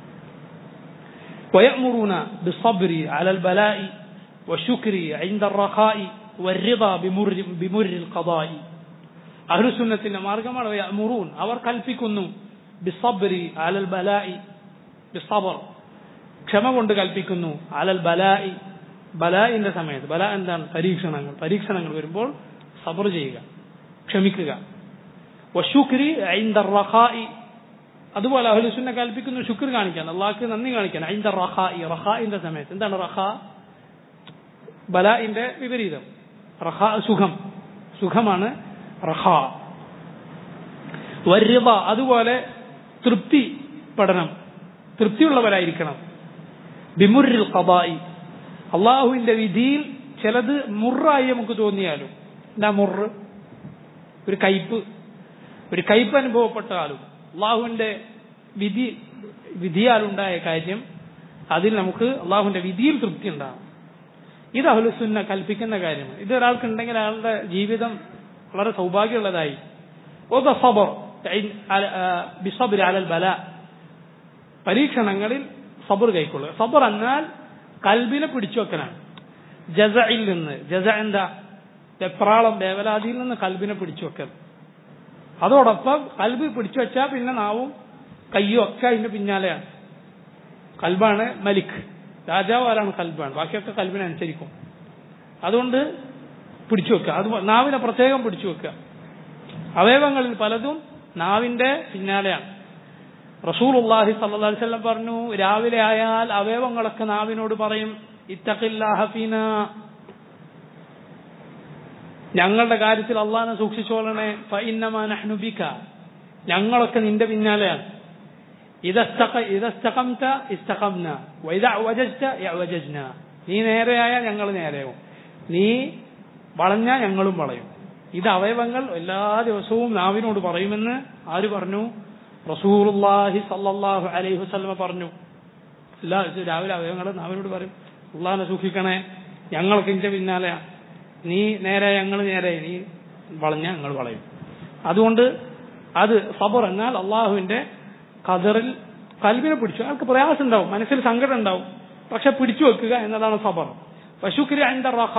ويأمرون بالصبر على البلاء والشكر عند الرخاء والرضا بمر بمر القضاء أهل السنة മാർഗമാണ് ويأمرون അവർ കൽപ്പിക്കുന്നു بالصبر على البلاء بالصبر ക്ഷമ കൊണ്ട് കൽപ്പിക്കുന്നു അലൽ ബലായി ബലായിന്റെ സമയത്ത് ബല എന്താണ് പരീക്ഷണങ്ങൾ പരീക്ഷണങ്ങൾ വരുമ്പോൾ സബർ ചെയ്യുക ക്ഷമിക്കുക വശുക്രി ഐന്ദ റഖായി അതുപോലെ അഹ്ലുസുന്ന കൽപ്പിക്കുന്നു ശുക്ർ കാണിക്കാൻ അള്ളാഹ്ക്ക് നന്ദി കാണിക്കാൻ ഐന്ദ റഖായി റഖായിന്റെ സമയത്ത് എന്താണ് റഖ ബലായിന്റെ വിപരീതം റഖ സുഖം സുഖമാണ് റഖ വര്യത അതുപോലെ തൃപ്തി പഠനം തൃപ്തിയുള്ളവരായിരിക്കണം ബിമുറിൽ ഖബായി അള്ളാഹുവിന്റെ വിധിയിൽ ചിലത് മുറായി നമുക്ക് തോന്നിയാലും എന്താ മുറ് ഒരു കയ്പ് ഒരു കയ്പ് അനുഭവപ്പെട്ടാലും അള്ളാഹുവിന്റെ വിധി വിധിയാലുണ്ടായ കാര്യം അതിൽ നമുക്ക് അള്ളാഹുവിന്റെ വിധിയിൽ തൃപ്തി ഉണ്ടാകും ഇത് അഹ്ലുസുന്ന കൽപ്പിക്കുന്ന കാര്യമാണ് ഇത് ഒരാൾക്കുണ്ടെങ്കിൽ അയാളുടെ ജീവിതം വളരെ സൗഭാഗ്യമുള്ളതായി സബർ ബിസബർ അലൽ ബല പരീക്ഷണങ്ങളിൽ സബർ കൈക്കൊള്ളുക സബർ എന്നാൽ കൽബിനെ പിടിച്ചു വെക്കലാണ് ജസയിൽ നിന്ന് ജസ എന്താ വെപ്രാളം വേവലാതിയിൽ നിന്ന് കൽബിനെ പിടിച്ചു വെക്കൽ അതോടൊപ്പം കൽബ് പിടിച്ചു വെച്ചാൽ പിന്നെ നാവും കയ്യും ഒക്കെ അതിന്റെ പിന്നാലെയാണ് കൽബാണ് മലിക് രാജാവ് ആരാണ് കൽബാണ് ബാക്കിയൊക്കെ കൽബിനനുസരിക്കും അതുകൊണ്ട് പിടിച്ചു വെക്കുക അത് നാവിനെ പ്രത്യേകം പിടിച്ചു വെക്കുക അവയവങ്ങളിൽ പലതും നാവിന്റെ പിന്നാലെയാണ് റസൂൽ അള്ളാഹി സല്ലി വല്ലം പറഞ്ഞു രാവിലെ ആയാൽ അവയവങ്ങളൊക്കെ നാവിനോട് പറയും ഇത്തഖില്ലാഹഫീന ഞങ്ങളുടെ കാര്യത്തിൽ അള്ളാഹിനെ സൂക്ഷിച്ചോളണേ ഫഇന്നമാ നഹ്നു ബിക ഞങ്ങളൊക്കെ നിന്റെ പിന്നാലെയാണ് ഇതസ്തഖംത ഇസ്തഖംന വൈദ വജജ്ത യവജജ്ന നീ നേരെയായാൽ ഞങ്ങൾ നേരെയാവും നീ വളഞ്ഞാൽ ഞങ്ങളും വളയും ഇത് അവയവങ്ങൾ എല്ലാ ദിവസവും നാവിനോട് പറയുമെന്ന് ആര് പറഞ്ഞു റസൂലുള്ളാഹി സല്ലല്ലാഹു അലൈഹി വസല്ലമ പറഞ്ഞു എല്ലാ രാവിലെ അവയവങ്ങൾ നാവിനോട് പറയും അള്ളാഹിനെ സൂക്ഷിക്കണേ ഞങ്ങൾക്ക് ഇന്റെ പിന്നാലെ നീ നേരെ ഞങ്ങൾ നേരെ നീ വളഞ്ഞ ഞങ്ങൾ വളയും അതുകൊണ്ട് അത് സബർ എന്നാൽ അള്ളാഹുവിന്റെ കതറിൽ കൽവിനെ പിടിച്ചു അയാൾക്ക് പ്രയാസം ഉണ്ടാവും മനസ്സിൽ സങ്കടം ഉണ്ടാവും പക്ഷെ പിടിച്ചു വെക്കുക എന്നതാണ് സബർ പശുക്കിരി അന്റെ റഹ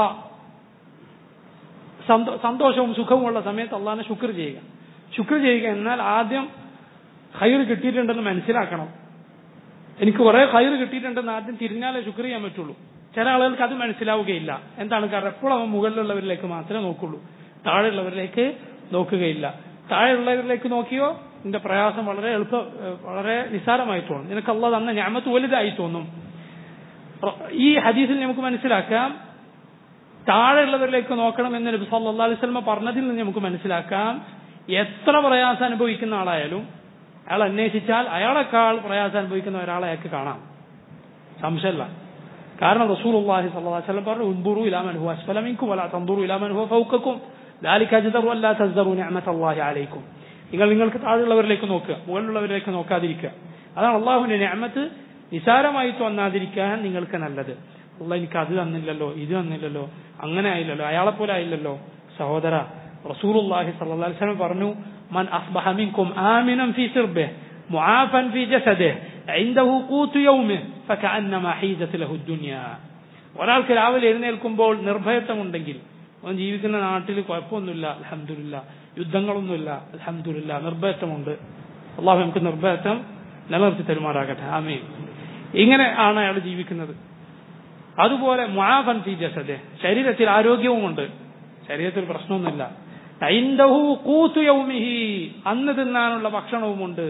സന്തോഷവും സുഖവുമുള്ള സമയത്ത് അള്ളാഹിനെ ശുക്ർ ചെയ്യുക ശുക്ർ ചെയ്യുക എന്നാൽ ആദ്യം ഹൈർ കിട്ടിയിട്ടുണ്ടെന്ന് മനസ്സിലാക്കണം എനിക്ക് കുറെ ഹൈർ കിട്ടിയിട്ടുണ്ടെന്ന് ആദ്യം തിരിഞ്ഞാലേ ശുക്ർ ചെയ്യാൻ പറ്റുള്ളൂ ചില ആളുകൾക്ക് അത് മനസ്സിലാവുകയില്ല എന്താണ് കാരണം എപ്പോഴും അവൻ മുകളിലുള്ളവരിലേക്ക് മാത്രമേ നോക്കുള്ളൂ താഴെയുള്ളവരിലേക്ക് നോക്കുകയില്ല താഴെയുള്ളവരിലേക്ക് നോക്കിയോ നിന്റെ പ്രയാസം വളരെ എളുപ്പ വളരെ നിസ്സാരമായി തോന്നും നിനക്ക് അള്ള തന്ന ഞാമത്ത് വലുതായി തോന്നും ഈ ഹദീസിൽ നമുക്ക് മനസ്സിലാക്കാം താഴെയുള്ളവരിലേക്ക് നോക്കണം എന്ന് നബി സല്ലല്ലാഹു അലൈഹി വസല്ലം പറഞ്ഞതിൽ നിന്ന് നമുക്ക് മനസ്സിലാക്കാം എത്ര പ്രയാസം അനുഭവിക്കുന്ന ആളായാലും അയാൾ അന്വേഷിച്ചാൽ അയാളെക്കാൾ പ്രയാസം അനുഭവിക്കുന്ന ഒരാളെ അയാൾക്ക് കാണാം സംശയമല്ല കാരണം റസൂലുള്ളാഹി സ്വല്ലല്ലാഹു അലൈഹി വസല്ലം പറഞ്ഞു ഉൻദുറു ഇലാ മൻ ഹുവ അസ്ഫല മിൻകും വലാ തൻദുറു ഇലാ മൻ ഹുവ ഫൗകക്കും ذلك അജ്ദറു അല്ലാ തസ്ദറു നിഅമത്തല്ലാഹി അലൈക്കും നിങ്ങൾ നിങ്ങൾക്ക് താഴെയുള്ളവരിലേക്ക് നോക്കുക മുകളിലുള്ളവരിലേക്ക് നോക്കാതിരിക്കുക അതാണ് അള്ളാഹുവിന്റെ നിഅമത്ത് നിസാരമായി തോന്നാതിരിക്കാൻ നിങ്ങൾക്ക് നല്ലത് അള്ള എനിക്ക് അത് തന്നില്ലല്ലോ ഇത് തന്നില്ലല്ലോ അങ്ങനെ ആയില്ലല്ലോ അയാളെ പോലെ ആയില്ലല്ലോ സഹോദര റസൂലുള്ളാഹി സ്വല്ലല്ലാഹു അലൈഹി വസല്ലം പറഞ്ഞു മൻ അസ്ബഹ മിൻകും ആമിനൻ ഫീ സിർബിഹി മുആഫൻ ഫീ ജസദിഹി عنده قوت يومه فكأنما حيزت له الدنيا ഒരാൾക്ക് രാവിലെ എഴുന്നേൽക്കുമ്പോൾ നിർഭയത്വമുണ്ടെങ്കിൽ അവൻ ജീവിക്കുന്ന നാട്ടിൽ കുഴപ്പമൊന്നുമില്ല അലഹമില്ല യുദ്ധങ്ങളൊന്നുമില്ല അലഹമില്ല നിർഭയത്വമുണ്ട് അള്ളാഹു നമുക്ക് നിർഭയത്വം നിലനിർത്തി തരുമാറാകട്ടെ ആമേ ഇങ്ങനെ ആണ് അയാൾ ജീവിക്കുന്നത് അതുപോലെ മുആഫൻ ഫി ജസദെ ശരീരത്തിൽ ആരോഗ്യവുമുണ്ട് ശരീരത്തിൽ പ്രശ്നമൊന്നുമില്ല ഐന്ദഹു കൂത്തു യൗമിഹി അന്ന് തിന്നാനുള്ള ഭക്ഷണവുമുണ്ട്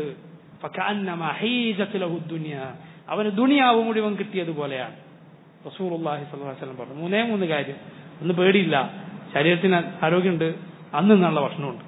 അവന് ദുനിയാവ് മുഴുവൻ കിട്ടിയതുപോലെയാണ് റസൂർഹി സ്വലം പറഞ്ഞു മൂന്നേ മൂന്ന് കാര്യം ഒന്ന് പേടിയില്ല ശരീരത്തിന് ആരോഗ്യമുണ്ട് അന്ന് നിന്നുള്ള ഭക്ഷണമുണ്ട്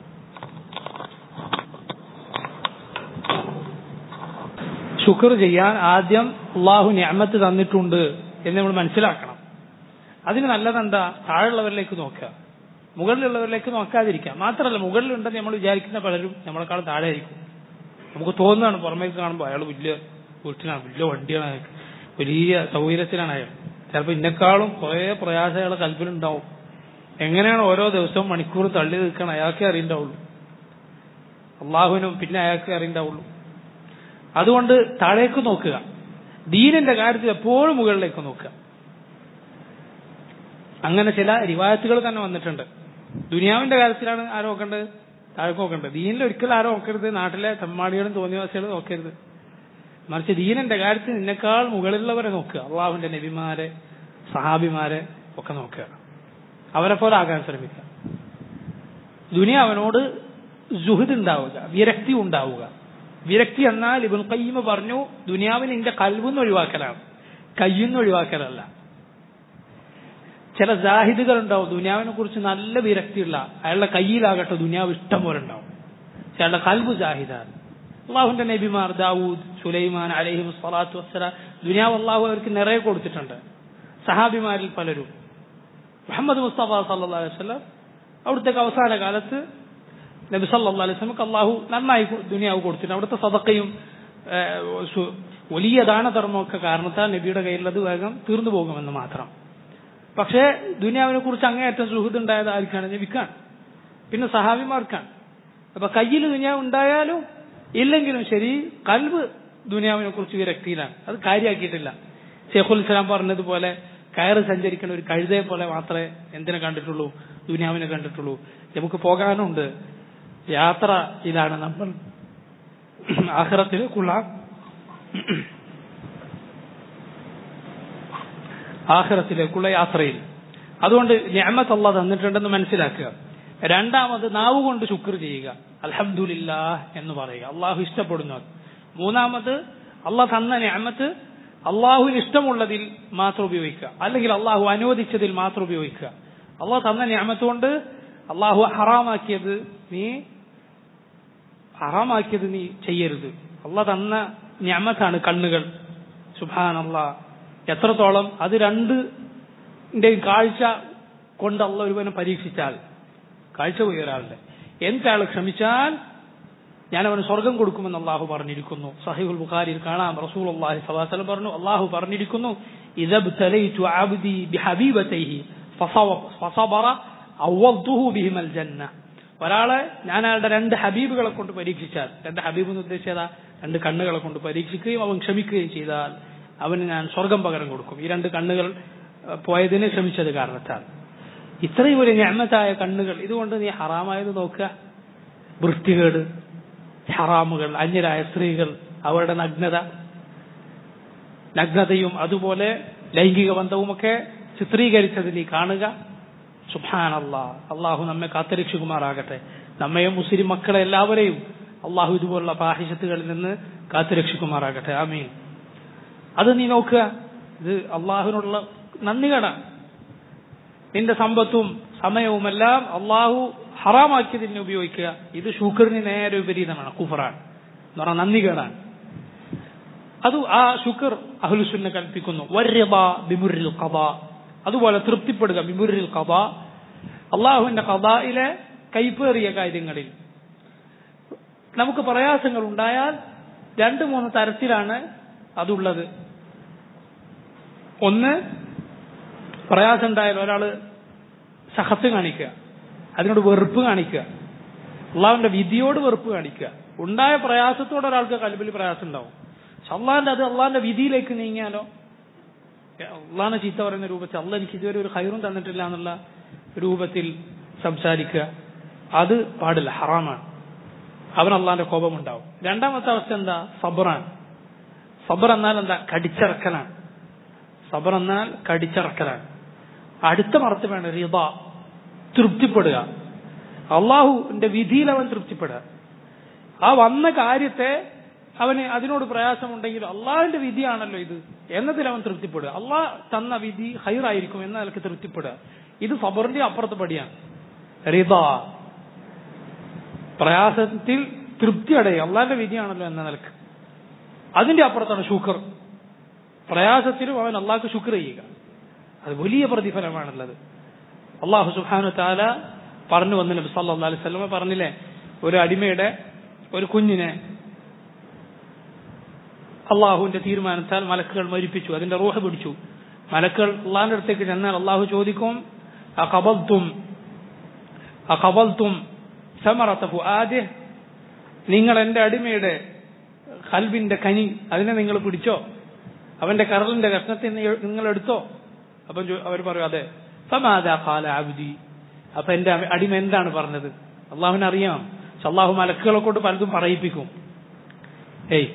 ശുക്ർ ചെയ്യാൻ ആദ്യം അള്ളാഹു ഞാമത്ത് തന്നിട്ടുണ്ട് എന്ന് നമ്മൾ മനസ്സിലാക്കണം അതിന് നല്ലതെന്താ താഴെയുള്ളവരിലേക്ക് നോക്കുക മുകളിലുള്ളവരിലേക്ക് നോക്കാതിരിക്കുക മാത്രമല്ല മുകളിലുണ്ടെന്ന് നമ്മൾ വിചാരിക്കുന്ന പലരും നമ്മളെക്കാൾ താഴെ ആയിരിക്കും നമുക്ക് തോന്നുകയാണ് പുറമേക്ക് കാണുമ്പോൾ അയാൾ വലിയ വീട്ടിലാണ് വലിയ വണ്ടിയാണ് അയാൾക്ക് വലിയ സൗകര്യത്തിലാണ് അയാൾ ചിലപ്പോൾ ഇന്നെക്കാളും കുറെ പ്രയാസം അയാളെ കൽപ്പിലുണ്ടാവും എങ്ങനെയാണ് ഓരോ ദിവസവും മണിക്കൂർ തള്ളി നിൽക്കണം അയാൾക്കേ അറിയണ്ടാവുള്ളൂ അള്ളാഹുവിനും പിന്നെ അയാൾക്കേ അറിയണ്ടാവുള്ളൂ അതുകൊണ്ട് താഴേക്ക് നോക്കുക ദീനിന്റെ കാര്യത്തിൽ എപ്പോഴും മുകളിലേക്ക് നോക്കുക അങ്ങനെ ചില റിവായത്തുകൾ തന്നെ വന്നിട്ടുണ്ട് ദുനിയാവിന്റെ കാര്യത്തിലാണ് ആരോ നോക്കേണ്ടത് താഴേക്ക് നോക്കേണ്ടത് ദീനിൽ ഒരിക്കലും ആരോ നോക്കരുത് നാട്ടിലെ തെമ്മാടികളും തോന്നിയവാസികളും നോക്കരുത് മറിച്ച് ദീനന്റെ കാര്യത്തിൽ നിന്നെക്കാൾ മുകളിലുള്ളവരെ നോക്കുക അള്ളാഹുവിന്റെ നബിമാരെ സഹാബിമാരെ ഒക്കെ നോക്കുക അവരെ പോലെ ആകാൻ ശ്രമിക്കുക ദുനിയാവനോട് ജുഹിദ് ഉണ്ടാവുക വിരക്തി ഉണ്ടാവുക വിരക്തി എന്നാൽ ഇബുൽ കയ്യമ പറഞ്ഞു ദുനിയാവിന് എന്റെ കൽവെന്ന് ഒഴിവാക്കലാണ് കയ്യെന്ന് ഒഴിവാക്കലല്ല ചില ജാഹിദുകൾ ഉണ്ടാവും ദുനിയാവിനെ കുറിച്ച് നല്ല വിരക്തിയുള്ള അയാളുടെ കയ്യിലാകട്ടെ ദുനിയാവ് ഇഷ്ടം പോലെ ഉണ്ടാവും അയാളുടെ കൽബ് ജാഹിദാണ് അള്ളാഹുന്റെ നബിമാർ ദാവൂദ് സുലൈമാൻ അലഹി സ്വലാത്തു വസ്സലാം ദുനിയാവ് അള്ളാഹു അവർക്ക് നിറയെ കൊടുത്തിട്ടുണ്ട് സഹാബിമാരിൽ പലരും മുഹമ്മദ് മുസ്തഫ സല്ലാ അലൈഹി വസ്ലം അവിടുത്തെ അവസാന കാലത്ത് നബി സല്ലാ അലൈഹി സ്വലമക്ക് അള്ളാഹു നന്നായി ദുനിയാവ് കൊടുത്തിട്ടുണ്ട് അവിടുത്തെ സദക്കയും വലിയ ദാനധർമ്മമൊക്കെ കാരണത്താൽ നബിയുടെ കയ്യിലുള്ളത് വേഗം തീർന്നു പോകുമെന്ന് മാത്രം പക്ഷേ ദുനിയാവിനെ കുറിച്ച് അങ്ങേയറ്റം സുഹൃത്ത് ഉണ്ടായത് ആർക്കാണ് നബിക്കാണ് പിന്നെ സഹാബിമാർക്കാണ് അപ്പൊ കയ്യിൽ ദുനിയാവ് ഉണ്ടായാലും ഇല്ലെങ്കിലും ശരി കൽവ് ദുനിയാവിനെ കുറിച്ച് വിരക്തിയിലാണ് അത് കാര്യമാക്കിയിട്ടില്ല ഷെയ്ഖുൽ ഇസ്ലാം പറഞ്ഞതുപോലെ കയറ് സഞ്ചരിക്കുന്ന ഒരു കഴുതയെ പോലെ മാത്രമേ എന്തിനെ കണ്ടിട്ടുള്ളൂ ദുനിയാവിനെ കണ്ടിട്ടുള്ളൂ നമുക്ക് പോകാനുണ്ട് യാത്ര ഇതാണ് നമ്മൾ ആഹ്റത്തിലേക്കുള്ള ആഹ്റത്തിലേക്കുള്ള യാത്രയിൽ അതുകൊണ്ട് ഞാമത്ത് അള്ള തന്നിട്ടുണ്ടെന്ന് മനസ്സിലാക്കുക രണ്ടാമത് നാവ് കൊണ്ട് ശുക്ർ ചെയ്യുക അലഹമുല്ല എന്ന് പറയുക അള്ളാഹു ഇഷ്ടപ്പെടുന്നു മൂന്നാമത് അള്ളാഹ് തന്ന ഞാമത്ത് അള്ളാഹുവിന് ഇഷ്ടമുള്ളതിൽ മാത്രം ഉപയോഗിക്കുക അല്ലെങ്കിൽ അള്ളാഹു അനുവദിച്ചതിൽ മാത്രം ഉപയോഗിക്കുക അള്ളാഹു തന്ന ഞാമത്ത് കൊണ്ട് അള്ളാഹു ഹറാമാക്കിയത് നീ ഹറാമാക്കിയത് നീ ചെയ്യരുത് അള്ളാഹ് തന്ന ഞാമത്താണ് കണ്ണുകൾ സുഭാൻ അള്ളാഹ് എത്രത്തോളം അത് രണ്ട് കാഴ്ച കൊണ്ട് അള്ള ഒരുവനെ പരീക്ഷിച്ചാൽ കാഴ്ച പോയ ഒരാളുടെ എന്നിട്ട് അയാൾ ക്ഷമിച്ചാൽ ഞാൻ അവന് സ്വർഗം കൊടുക്കുമെന്ന് അള്ളാഹു പറഞ്ഞിരിക്കുന്നു സഹിഹുൽ ബുഖാരിയിൽ കാണാം റസൂൽ അള്ളാഹി സലാഹു പറഞ്ഞു അള്ളാഹു പറഞ്ഞിരിക്കുന്നു ഇദബ്തലൈതു അബ്ദി ബിഹബീബതൈഹി ഫസബറ അവദ്ദുഹു ബിഹിമൽ ജന്ന ഒരാളെ ഞാൻ അയാളുടെ രണ്ട് ഹബീബുകളെ കൊണ്ട് പരീക്ഷിച്ചാൽ രണ്ട് ഹബീബ് എന്ന് ഉദ്ദേശിച്ചതാ രണ്ട് കണ്ണുകളെ കൊണ്ട് പരീക്ഷിക്കുകയും അവൻ ക്ഷമിക്കുകയും ചെയ്താൽ അവന് ഞാൻ സ്വർഗം പകരം കൊടുക്കും ഈ രണ്ട് കണ്ണുകൾ അഹ്, പോയതിന് ക്ഷമിച്ചത് കാരണത്താൽ ഇത്രയും ഒരു ഞാമത്തായ കണ്ണുകൾ ഇതുകൊണ്ട് നീ ഹറാമായത് നോക്കുക വൃത്തികേട് ഹറാമുകൾ അന്യരായ സ്ത്രീകൾ അവരുടെ നഗ്നത നഗ്നതയും അതുപോലെ ലൈംഗിക ബന്ധവുമൊക്കെ ചിത്രീകരിച്ചത് നീ കാണുക സുബാനല്ലാ അള്ളാഹു നമ്മെ കാത്തുരക്ഷിക്കുമാറാകട്ടെ നമ്മയും മുസ്ലിം മക്കളെ എല്ലാവരെയും അള്ളാഹു ഇതുപോലുള്ള പാഹിഷത്തുകളിൽ നിന്ന് കാത്തുരക്ഷിക്കുമാറാകട്ടെ ആമീൻ അത് നീ നോക്കുക ഇത് അള്ളാഹുവിനുള്ള നന്ദികേടാണ് നിന്റെ സമ്പത്തും സമയവുമെല്ലാം അള്ളാഹു ഹറാമാക്കിയതിനെ ഉപയോഗിക്കുക ഇത് ഷുക്കറിന് നേരെ വിപരീതമാണ് കുഫറാണ് എന്ന് പറഞ്ഞാൽ നന്ദികേടാണ് അത് ആ ശുക്ർ അഹ്ലുസുന്ന കൽപ്പിക്കുന്നു വര്യബ ബിമുറിൽ കഥ അതുപോലെ തൃപ്തിപ്പെടുക ബിമുറിൽ കഥ അള്ളാഹുവിന്റെ കഥയിലെ കൈപ്പേറിയ കാര്യങ്ങളിൽ നമുക്ക് പ്രയാസങ്ങൾ ഉണ്ടായാൽ രണ്ട് മൂന്ന് തരത്തിലാണ് അതുള്ളത് ഒന്ന് പ്രയാസം ഉണ്ടായാൽ ഒരാള് സഹത്ത് കാണിക്കുക അതിനോട് വെറുപ്പ് കാണിക്കുക അള്ളാഹുവിന്റെ വിധിയോട് വെറുപ്പ് കാണിക്കുക ഉണ്ടായ പ്രയാസത്തോടെ ഒരാൾക്ക് കൽബിൽ പ്രയാസം ഉണ്ടാവും പക്ഷെ അള്ളാഹിന്റെ അത് അള്ളാഹിന്റെ വിധിയിലേക്ക് നീങ്ങിയാലോ അള്ളാഹിനെ ചീത്ത പറയുന്ന രൂപത്തിൽ അള്ള എനിക്ക് ഇതുവരെ ഒരു ഹൈറും തന്നിട്ടില്ല എന്നുള്ള രൂപത്തിൽ സംസാരിക്കുക അത് പാടില്ല ഹറാമാണ് അവൻ അള്ളാഹിന്റെ കോപമുണ്ടാവും രണ്ടാമത്തെ അവസ്ഥ എന്താ സബറാണ് സബർ എന്നാൽ എന്താ കടിച്ചിറക്കലാണ് സബർ എന്നാൽ കടിച്ചിറക്കലാണ് അടുത്ത മറത്ത് വേണം റിത തൃപ്തിപ്പെടുക അള്ളാഹുവിന്റെ വിധിയിൽ അവൻ തൃപ്തിപ്പെടുക ആ വന്ന കാര്യത്തെ അവന് അതിനോട് പ്രയാസമുണ്ടെങ്കിൽ അള്ളാഹിന്റെ വിധിയാണല്ലോ ഇത് എന്നതിൽ അവൻ തൃപ്തിപ്പെടുക അള്ളാഹ് തന്ന വിധി ഹൈറായിരിക്കും എന്ന നിലക്ക് തൃപ്തിപ്പെടുക ഇത് സബറിന്റെ അപ്പുറത്ത് പടിയാണ് റിത പ്രയാസത്തിൽ തൃപ്തി അടയുക അള്ളാഹിന്റെ വിധിയാണല്ലോ എന്ന നിലക്ക് അതിന്റെ അപ്പുറത്താണ് ശുക്ർ പ്രയാസത്തിലും അവൻ അള്ളാഹ്ക്ക് ശുക്ർ ചെയ്യുക അത് വലിയ പ്രതിഫലമാണുള്ളത് അള്ളാഹു സുഹാനു താല പറഞ്ഞു വന്നു നബി സല്ലാ അലൈഹി സ്വലമ പറഞ്ഞില്ലേ ഒരു അടിമയുടെ ഒരു കുഞ്ഞിനെ അള്ളാഹുവിന്റെ തീരുമാനത്താൽ മലക്കുകൾ മരിപ്പിച്ചു അതിന്റെ റൂഹ പിടിച്ചു മലക്കുകൾ അള്ളാഹിന്റെ അടുത്തേക്ക് ചെന്നാൽ അള്ളാഹു ചോദിക്കും അഖബൽത്തും അഖബൽത്തും സമറത്ത ഫുആദെ നിങ്ങൾ എന്റെ അടിമയുടെ കൽബിന്റെ കനി അതിനെ നിങ്ങൾ പിടിച്ചോ അവന്റെ കരളിന്റെ കഷ്ണത്തെ നീ- നിങ്ങൾ എടുത്തോ അപ്പം അവർ പറയും അതെ ഫമാദാ ഖാല അബ്ദി അപ്പൊ എന്റെ അമ- അടിമ എന്താണ് പറഞ്ഞത് അള്ളാഹുവിനെ അറിയാം പക്ഷെ അള്ളാഹു മലക്കുകളെ കൊണ്ട് പലതും പറയിപ്പിക്കും ഏയ്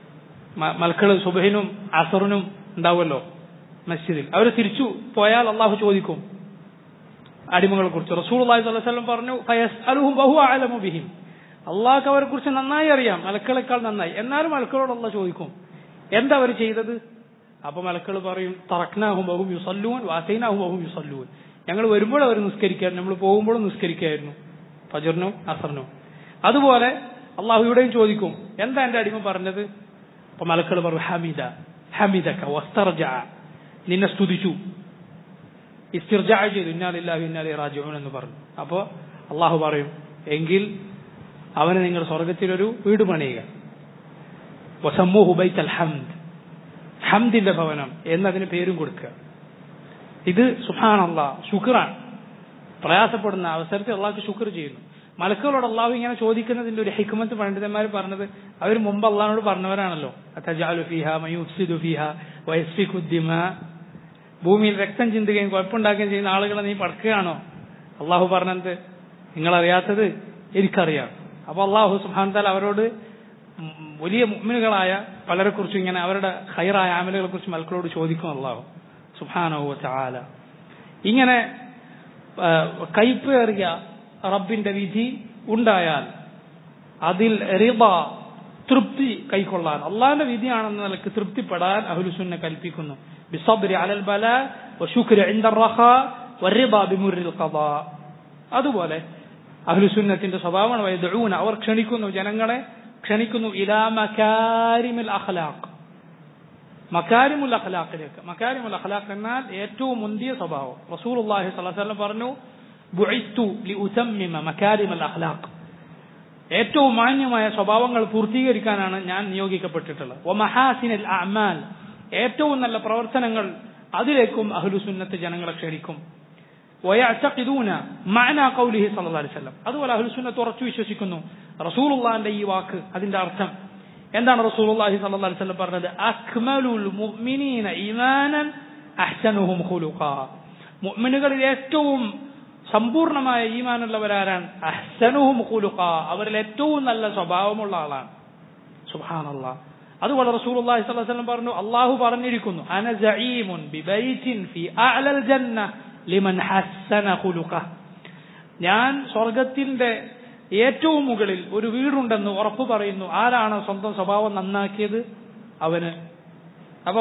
മ- മലക്കള് സുബഹിനും അസറിനും ഉണ്ടാവുമല്ലോ മസ്ജിദിൽ അവർ തിരിച്ചു പോയാൽ അള്ളാഹു ചോദിക്കും അടിമകളെ കുറിച്ച് റസൂൽ അള്ളാഹി സ്വലം പറഞ്ഞു ഫയസ്അലുഹും ബഹു അലമു ബിഹിം അള്ളാഹ്ക്ക് അവരെ കുറിച്ച് നന്നായി അറിയാം മലക്കളെക്കാൾ നന്നായി എന്നാലും മലക്കളോട് അള്ളാഹ് ചോദിക്കും എന്താ അവർ ചെയ്തത് അപ്പൊ മലക്കൾ പറയും തറക്നാഹും ബഹും യുസല്ലൂൻ വാസൈനാഹും ബഹും യുസല്ലൂൻ ഞങ്ങൾ വരുമ്പോൾ അവർ നിസ്കരിക്കായിരുന്നു നമ്മൾ പോകുമ്പോഴും നിസ്കരിക്കായിരുന്നു ഫജറിനും അസറിനും അതുപോലെ അള്ളാഹു ഇവിടെയും ചോദിക്കും എന്താ എന്റെ അടിമ പറഞ്ഞത് അപ്പൊ മലക്കൾ പറഞ്ഞു ഹമിദ ഹമിദക്ക വസ്തർജ നിന്നെ സ്തുതിച്ചു ഇസ്തിർജാ ചെയ്തു ഇന്നാലില്ലാഹു ഇന്നാലി റാജിഊൻ എന്ന് പറഞ്ഞു അപ്പോ അള്ളാഹു പറയും എങ്കിൽ അവന് നിങ്ങൾ സ്വർഗത്തിലൊരു വീട് പണിയുക വസമ്മൂഹു ബൈത്തൽ ഹംദ് ഹംദിന്റെ ഭവനം എന്നതിന് പേരും കൊടുക്കുക ഇത് സുഹാൻ അള്ളാഹ് ശുക്രാണ് പ്രയാസപ്പെടുന്ന അവസരത്തിൽ അള്ളാഹ്ക്ക് ശുക്ർ ചെയ്യുന്നു മലക്കുകളോട് അള്ളാഹു ഇങ്ങനെ ചോദിക്കുന്നതിന്റെ ഒരു ഹിക്മത്ത് പണ്ഡിതന്മാർ പറഞ്ഞത് അവർ മുമ്പ് അള്ളാഹിനോട് പറഞ്ഞവരാണല്ലോ അത്തജാലു ഫിഹ മയുഫ്സിദു ഫിഹ വയസ്ഫിഖു ദിമ ഭൂമിയിൽ രക്തം ചിന്തുകയും കുഴപ്പമുണ്ടാക്കുകയും ചെയ്യുന്ന ആളുകളെ നീ പടക്കുകയാണോ അള്ളാഹു പറഞ്ഞത് നിങ്ങളറിയാത്തത് എനിക്കറിയാം അപ്പൊ അള്ളാഹു സുഹാൻ താൽ അവരോട് ഉം വലിയ മുഅ്മിനുകളായ പലരെ കുറിച്ചും ഇങ്ങനെ അവരുടെ ഹൈറായ ആമലുകളെ കുറിച്ച് മലക്കളോട് ചോദിക്കും അള്ളാഹു സുഹാനോ ചാല ഇങ്ങനെ ആ, കൈപ്പേറിയ റബ്ബിന്റെ വിധി ഉണ്ടായാൽ അതിൽ റിബ തൃപ്തി കൈക്കൊള്ളാൻ അള്ളാഹിന്റെ വിധിയാണെന്ന നിലക്ക് തൃപ്തിപ്പെടാൻ അഹ്ലുസുന്ന കൽപ്പിക്കുന്നു ബിസബ്രി അലൽ ബല വശുക്രി ഇൻദ റഖ വറിബ ബിമുറിൽ ഖദാ അതുപോലെ അഹ്ലുസുന്നത്തിന്റെ സ്വഭാവമാണ് വയദഊന അവർ ക്ഷണിക്കുന്നു ജനങ്ങളെ ക്ഷണിക്കുന്നു ഇലാ മകാരിമിൽ അഖ്ലാഖ് മക്കാരിമുൽ അഖ്ലാഖിലേക്ക് മക്കാരിമുൽ അഖ്ലാഖ് എന്നാൽ ഏറ്റവും മുന്തിയ സ്വഭാവം റസൂലുള്ളാഹി സ്വല്ലല്ലാഹു അലൈഹി വസല്ലം പറഞ്ഞു ബുഇസ്തു ലിഉതമ്മിമ മക്കാരിമൽ അഖ്ലാഖ് ഏറ്റവും മാന്യമായ സ്വഭാവങ്ങൾ പൂർത്തീകരിക്കാനാണ് ഞാൻ നിയോഗിക്കപ്പെട്ടിട്ടുള്ളത് ഒ മഹാസിനൽ അമാൽ ഏറ്റവും നല്ല പ്രവർത്തനങ്ങൾ അതിലേക്കും അഹ്ലുസുന്നത്ത് ജനങ്ങളെ ക്ഷണിക്കും വയഅതഖിദൂന മഅന ഖൗലിഹി സല്ലല്ലാഹു അലൈഹി വസല്ലം അതുപോലെ അഹ്ലുസുന്നത്ത് ഉറച്ചു വിശ്വസിക്കുന്നു റസൂലുള്ളാഹിന്റെ ഈ വാക്ക് അതിന്റെ അർത്ഥം എന്താണ് റസൂലുള്ളാഹി സല്ലല്ലാഹു അലൈഹി വസല്ലം പറഞ്ഞത് അക്മലുൽ മുഅ്മിനീന ഈമാനൻ അഹ്സനുഹും ഖുലുഖാ മുഅ്മിനുകളിൽ ഏറ്റവും സമ്പൂർണമായ ഈമാനുള്ളവരാരാണ് അഹ്സനുഹും ഖുലുഖ അവരിൽ ഏറ്റവും നല്ല സ്വഭാവമുള്ള ആളാണ് സുബ്ഹാനല്ലാ അതുപോലെ റസൂലുള്ളാഹി സ്വല്ലല്ലാഹു അലൈഹി വസല്ലം പറഞ്ഞു അല്ലാഹു പറഞ്ഞിരിക്കുന്നു അന സഈമുൻ ബിബൈത്തിൻ ഫി അഅലൽ ജന്ന ലിമൻ ഹസ്സന ഖുലുഖ ഞാൻ സ്വർഗത്തിന്റെ ഏറ്റവും മുകളിൽ ഒരു വീടുണ്ടെന്ന് ഉറപ്പു പറയുന്നു ആരാണ് സ്വന്തം സ്വഭാവം നന്നാക്കിയത് അവന് അപ്പൊ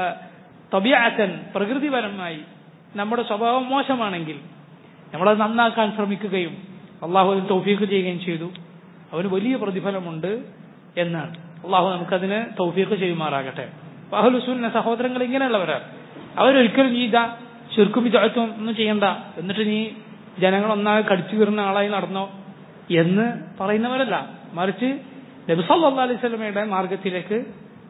തബിയാറ്റൻ പ്രകൃതിപരമായി നമ്മുടെ സ്വഭാവം മോശമാണെങ്കിൽ നമ്മളത് നന്നാക്കാൻ ശ്രമിക്കുകയും അള്ളാഹു അതിന് തൗഫീഖ് ചെയ്യുകയും ചെയ്തു അവന് വലിയ പ്രതിഫലമുണ്ട് എന്നാണ് അള്ളാഹു നമുക്കതിന് തൗഫീഖ് ചെയ്യുമാറാകട്ടെ അഹലുസുന്ന സഹോദരങ്ങൾ ഇങ്ങനെയുള്ളവരാണ് അവരൊരിക്കലും നീ ഇതാ ചുരുക്കും വിചാരത്തും ഒന്നും ചെയ്യണ്ട എന്നിട്ട് നീ ജനങ്ങൾ ഒന്നാകെ കടിച്ചു കീറുന്ന ആളായി നടന്നോ എന്ന് പറയുന്നവരല്ല മറിച്ച് നബിസല്ലാ അലൈഹി സ്വലമയുടെ മാർഗത്തിലേക്ക്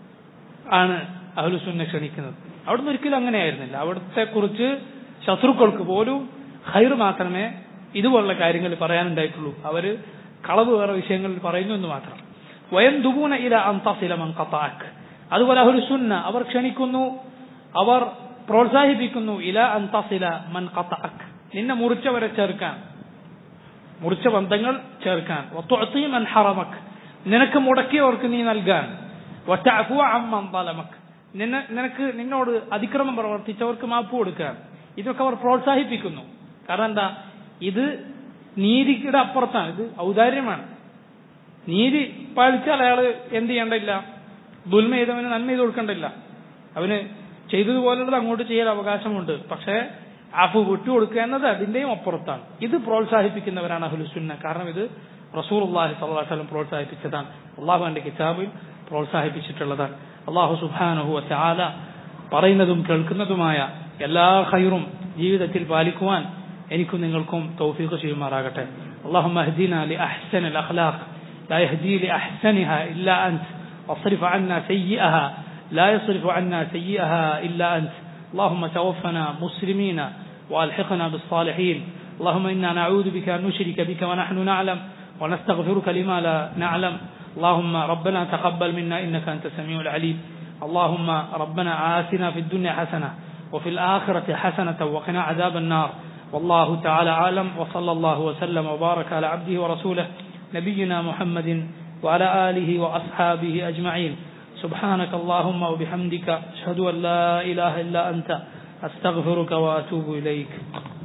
ആണ് അഹലുസുന്നെ ക്ഷണിക്കുന്നത് അവിടുന്ന് ഒരിക്കലും അങ്ങനെയായിരുന്നില്ല അവിടുത്തെ കുറിച്ച് ശത്രുക്കൾക്ക് പോലും ഹൈർ മാത്രമേ ഇതുപോലുള്ള കാര്യങ്ങൾ പറയാനുണ്ടായിട്ടുള്ളൂ അവര് കളവ് വേറെ വിഷയങ്ങളിൽ പറയുന്നു എന്ന് മാത്രം വയം ദുബൂന ഇല അന്തസില മൻ ഖതാഅക് അതുപോലെ അഹ്ലുസുന്ന അവർ ക്ഷണിക്കുന്നു അവർ പ്രോത്സാഹിപ്പിക്കുന്നു ഇല അന്തസില മൻ ഖതാഅക് നിന്നെ മുറിച്ചവരെ ചേർക്കാൻ മുറിച്ച ബന്ധങ്ങൾ ചേർക്കാൻ വത്തുഅതി മൻ ഹറമക് നിനക്ക് മുടക്കിയവർക്ക് നീ നൽകാൻ വതഅഫു അമ്മൻ ളലമക് നിന്നെ നിനക്ക് നിന്നോട് അതിക്രമം പ്രവർത്തിച്ചവർക്ക് മാപ്പ് കൊടുക്കാൻ ഇതൊക്കെ അവർ പ്രോത്സാഹിപ്പിക്കുന്നു കാരണം എന്താ ഇത് നീതിയുടെ അപ്പുറത്താണ് ഇത് ഔദാര്യമാണ് നീതി പാലിച്ചാൽ അയാൾ എന്ത് ചെയ്യേണ്ടില്ല ദുൽമ ചെയ്തവന് നന്മ ചെയ്ത് കൊടുക്കണ്ടില്ല അവന് ചെയ്തതുപോലുള്ളത് അങ്ങോട്ട് ചെയ്യാൻ അവകാശമുണ്ട് പക്ഷേ ആഫു വിട്ടുകൊടുക്കുക എന്നത് അതിന്റെയും അപ്പുറത്താണ് ഇത് പ്രോത്സാഹിപ്പിക്കുന്നവരാണ് അഹുലുസുന്ന കാരണം ഇത് റസൂൽ അള്ളാഹി സ്വലാഹുലം പ്രോത്സാഹിപ്പിച്ചതാണ് അള്ളാഹുവിന്റെ കിതാബിൽ പ്രോത്സാഹിപ്പിച്ചിട്ടുള്ളതാണ് അള്ളാഹു സുബാനഹു ആല പറയുന്നതും കേൾക്കുന്നതുമായ എല്ലാ ഹൈറും ജീവിതത്തിൽ പാലിക്കുവാൻ എനിക്കും നിങ്ങൾക്കും തൗഫീഖ് ചെയ്യുമാറാകട്ടെ اللهم اهدنا لأحسن الأخلاق لا يهدي لأحسنها إلا أنت واصرف عنا سيئها لا يصرف عنا سيئها إلا أنت اللهم توفنا مسلمين وألحقنا بالصالحين اللهم إنا نعوذ بك أن نشرك بك ونحن نعلم ونستغفرك لما لا نعلم اللهم ربنا تقبل منا إنك أنت السميع العليم اللهم ربنا آتنا في الدنيا حسنة وفي الآخرة حسنة وقنا عذاب النار والله تعالى عالم وصلى الله وسلم وبارك على عبده ورسوله نبينا محمد وعلى آله وأصحابه أجمعين سبحانك اللهم وبحمدك أشهد أن لا إله إلا أنت أستغفرك وأتوب إليك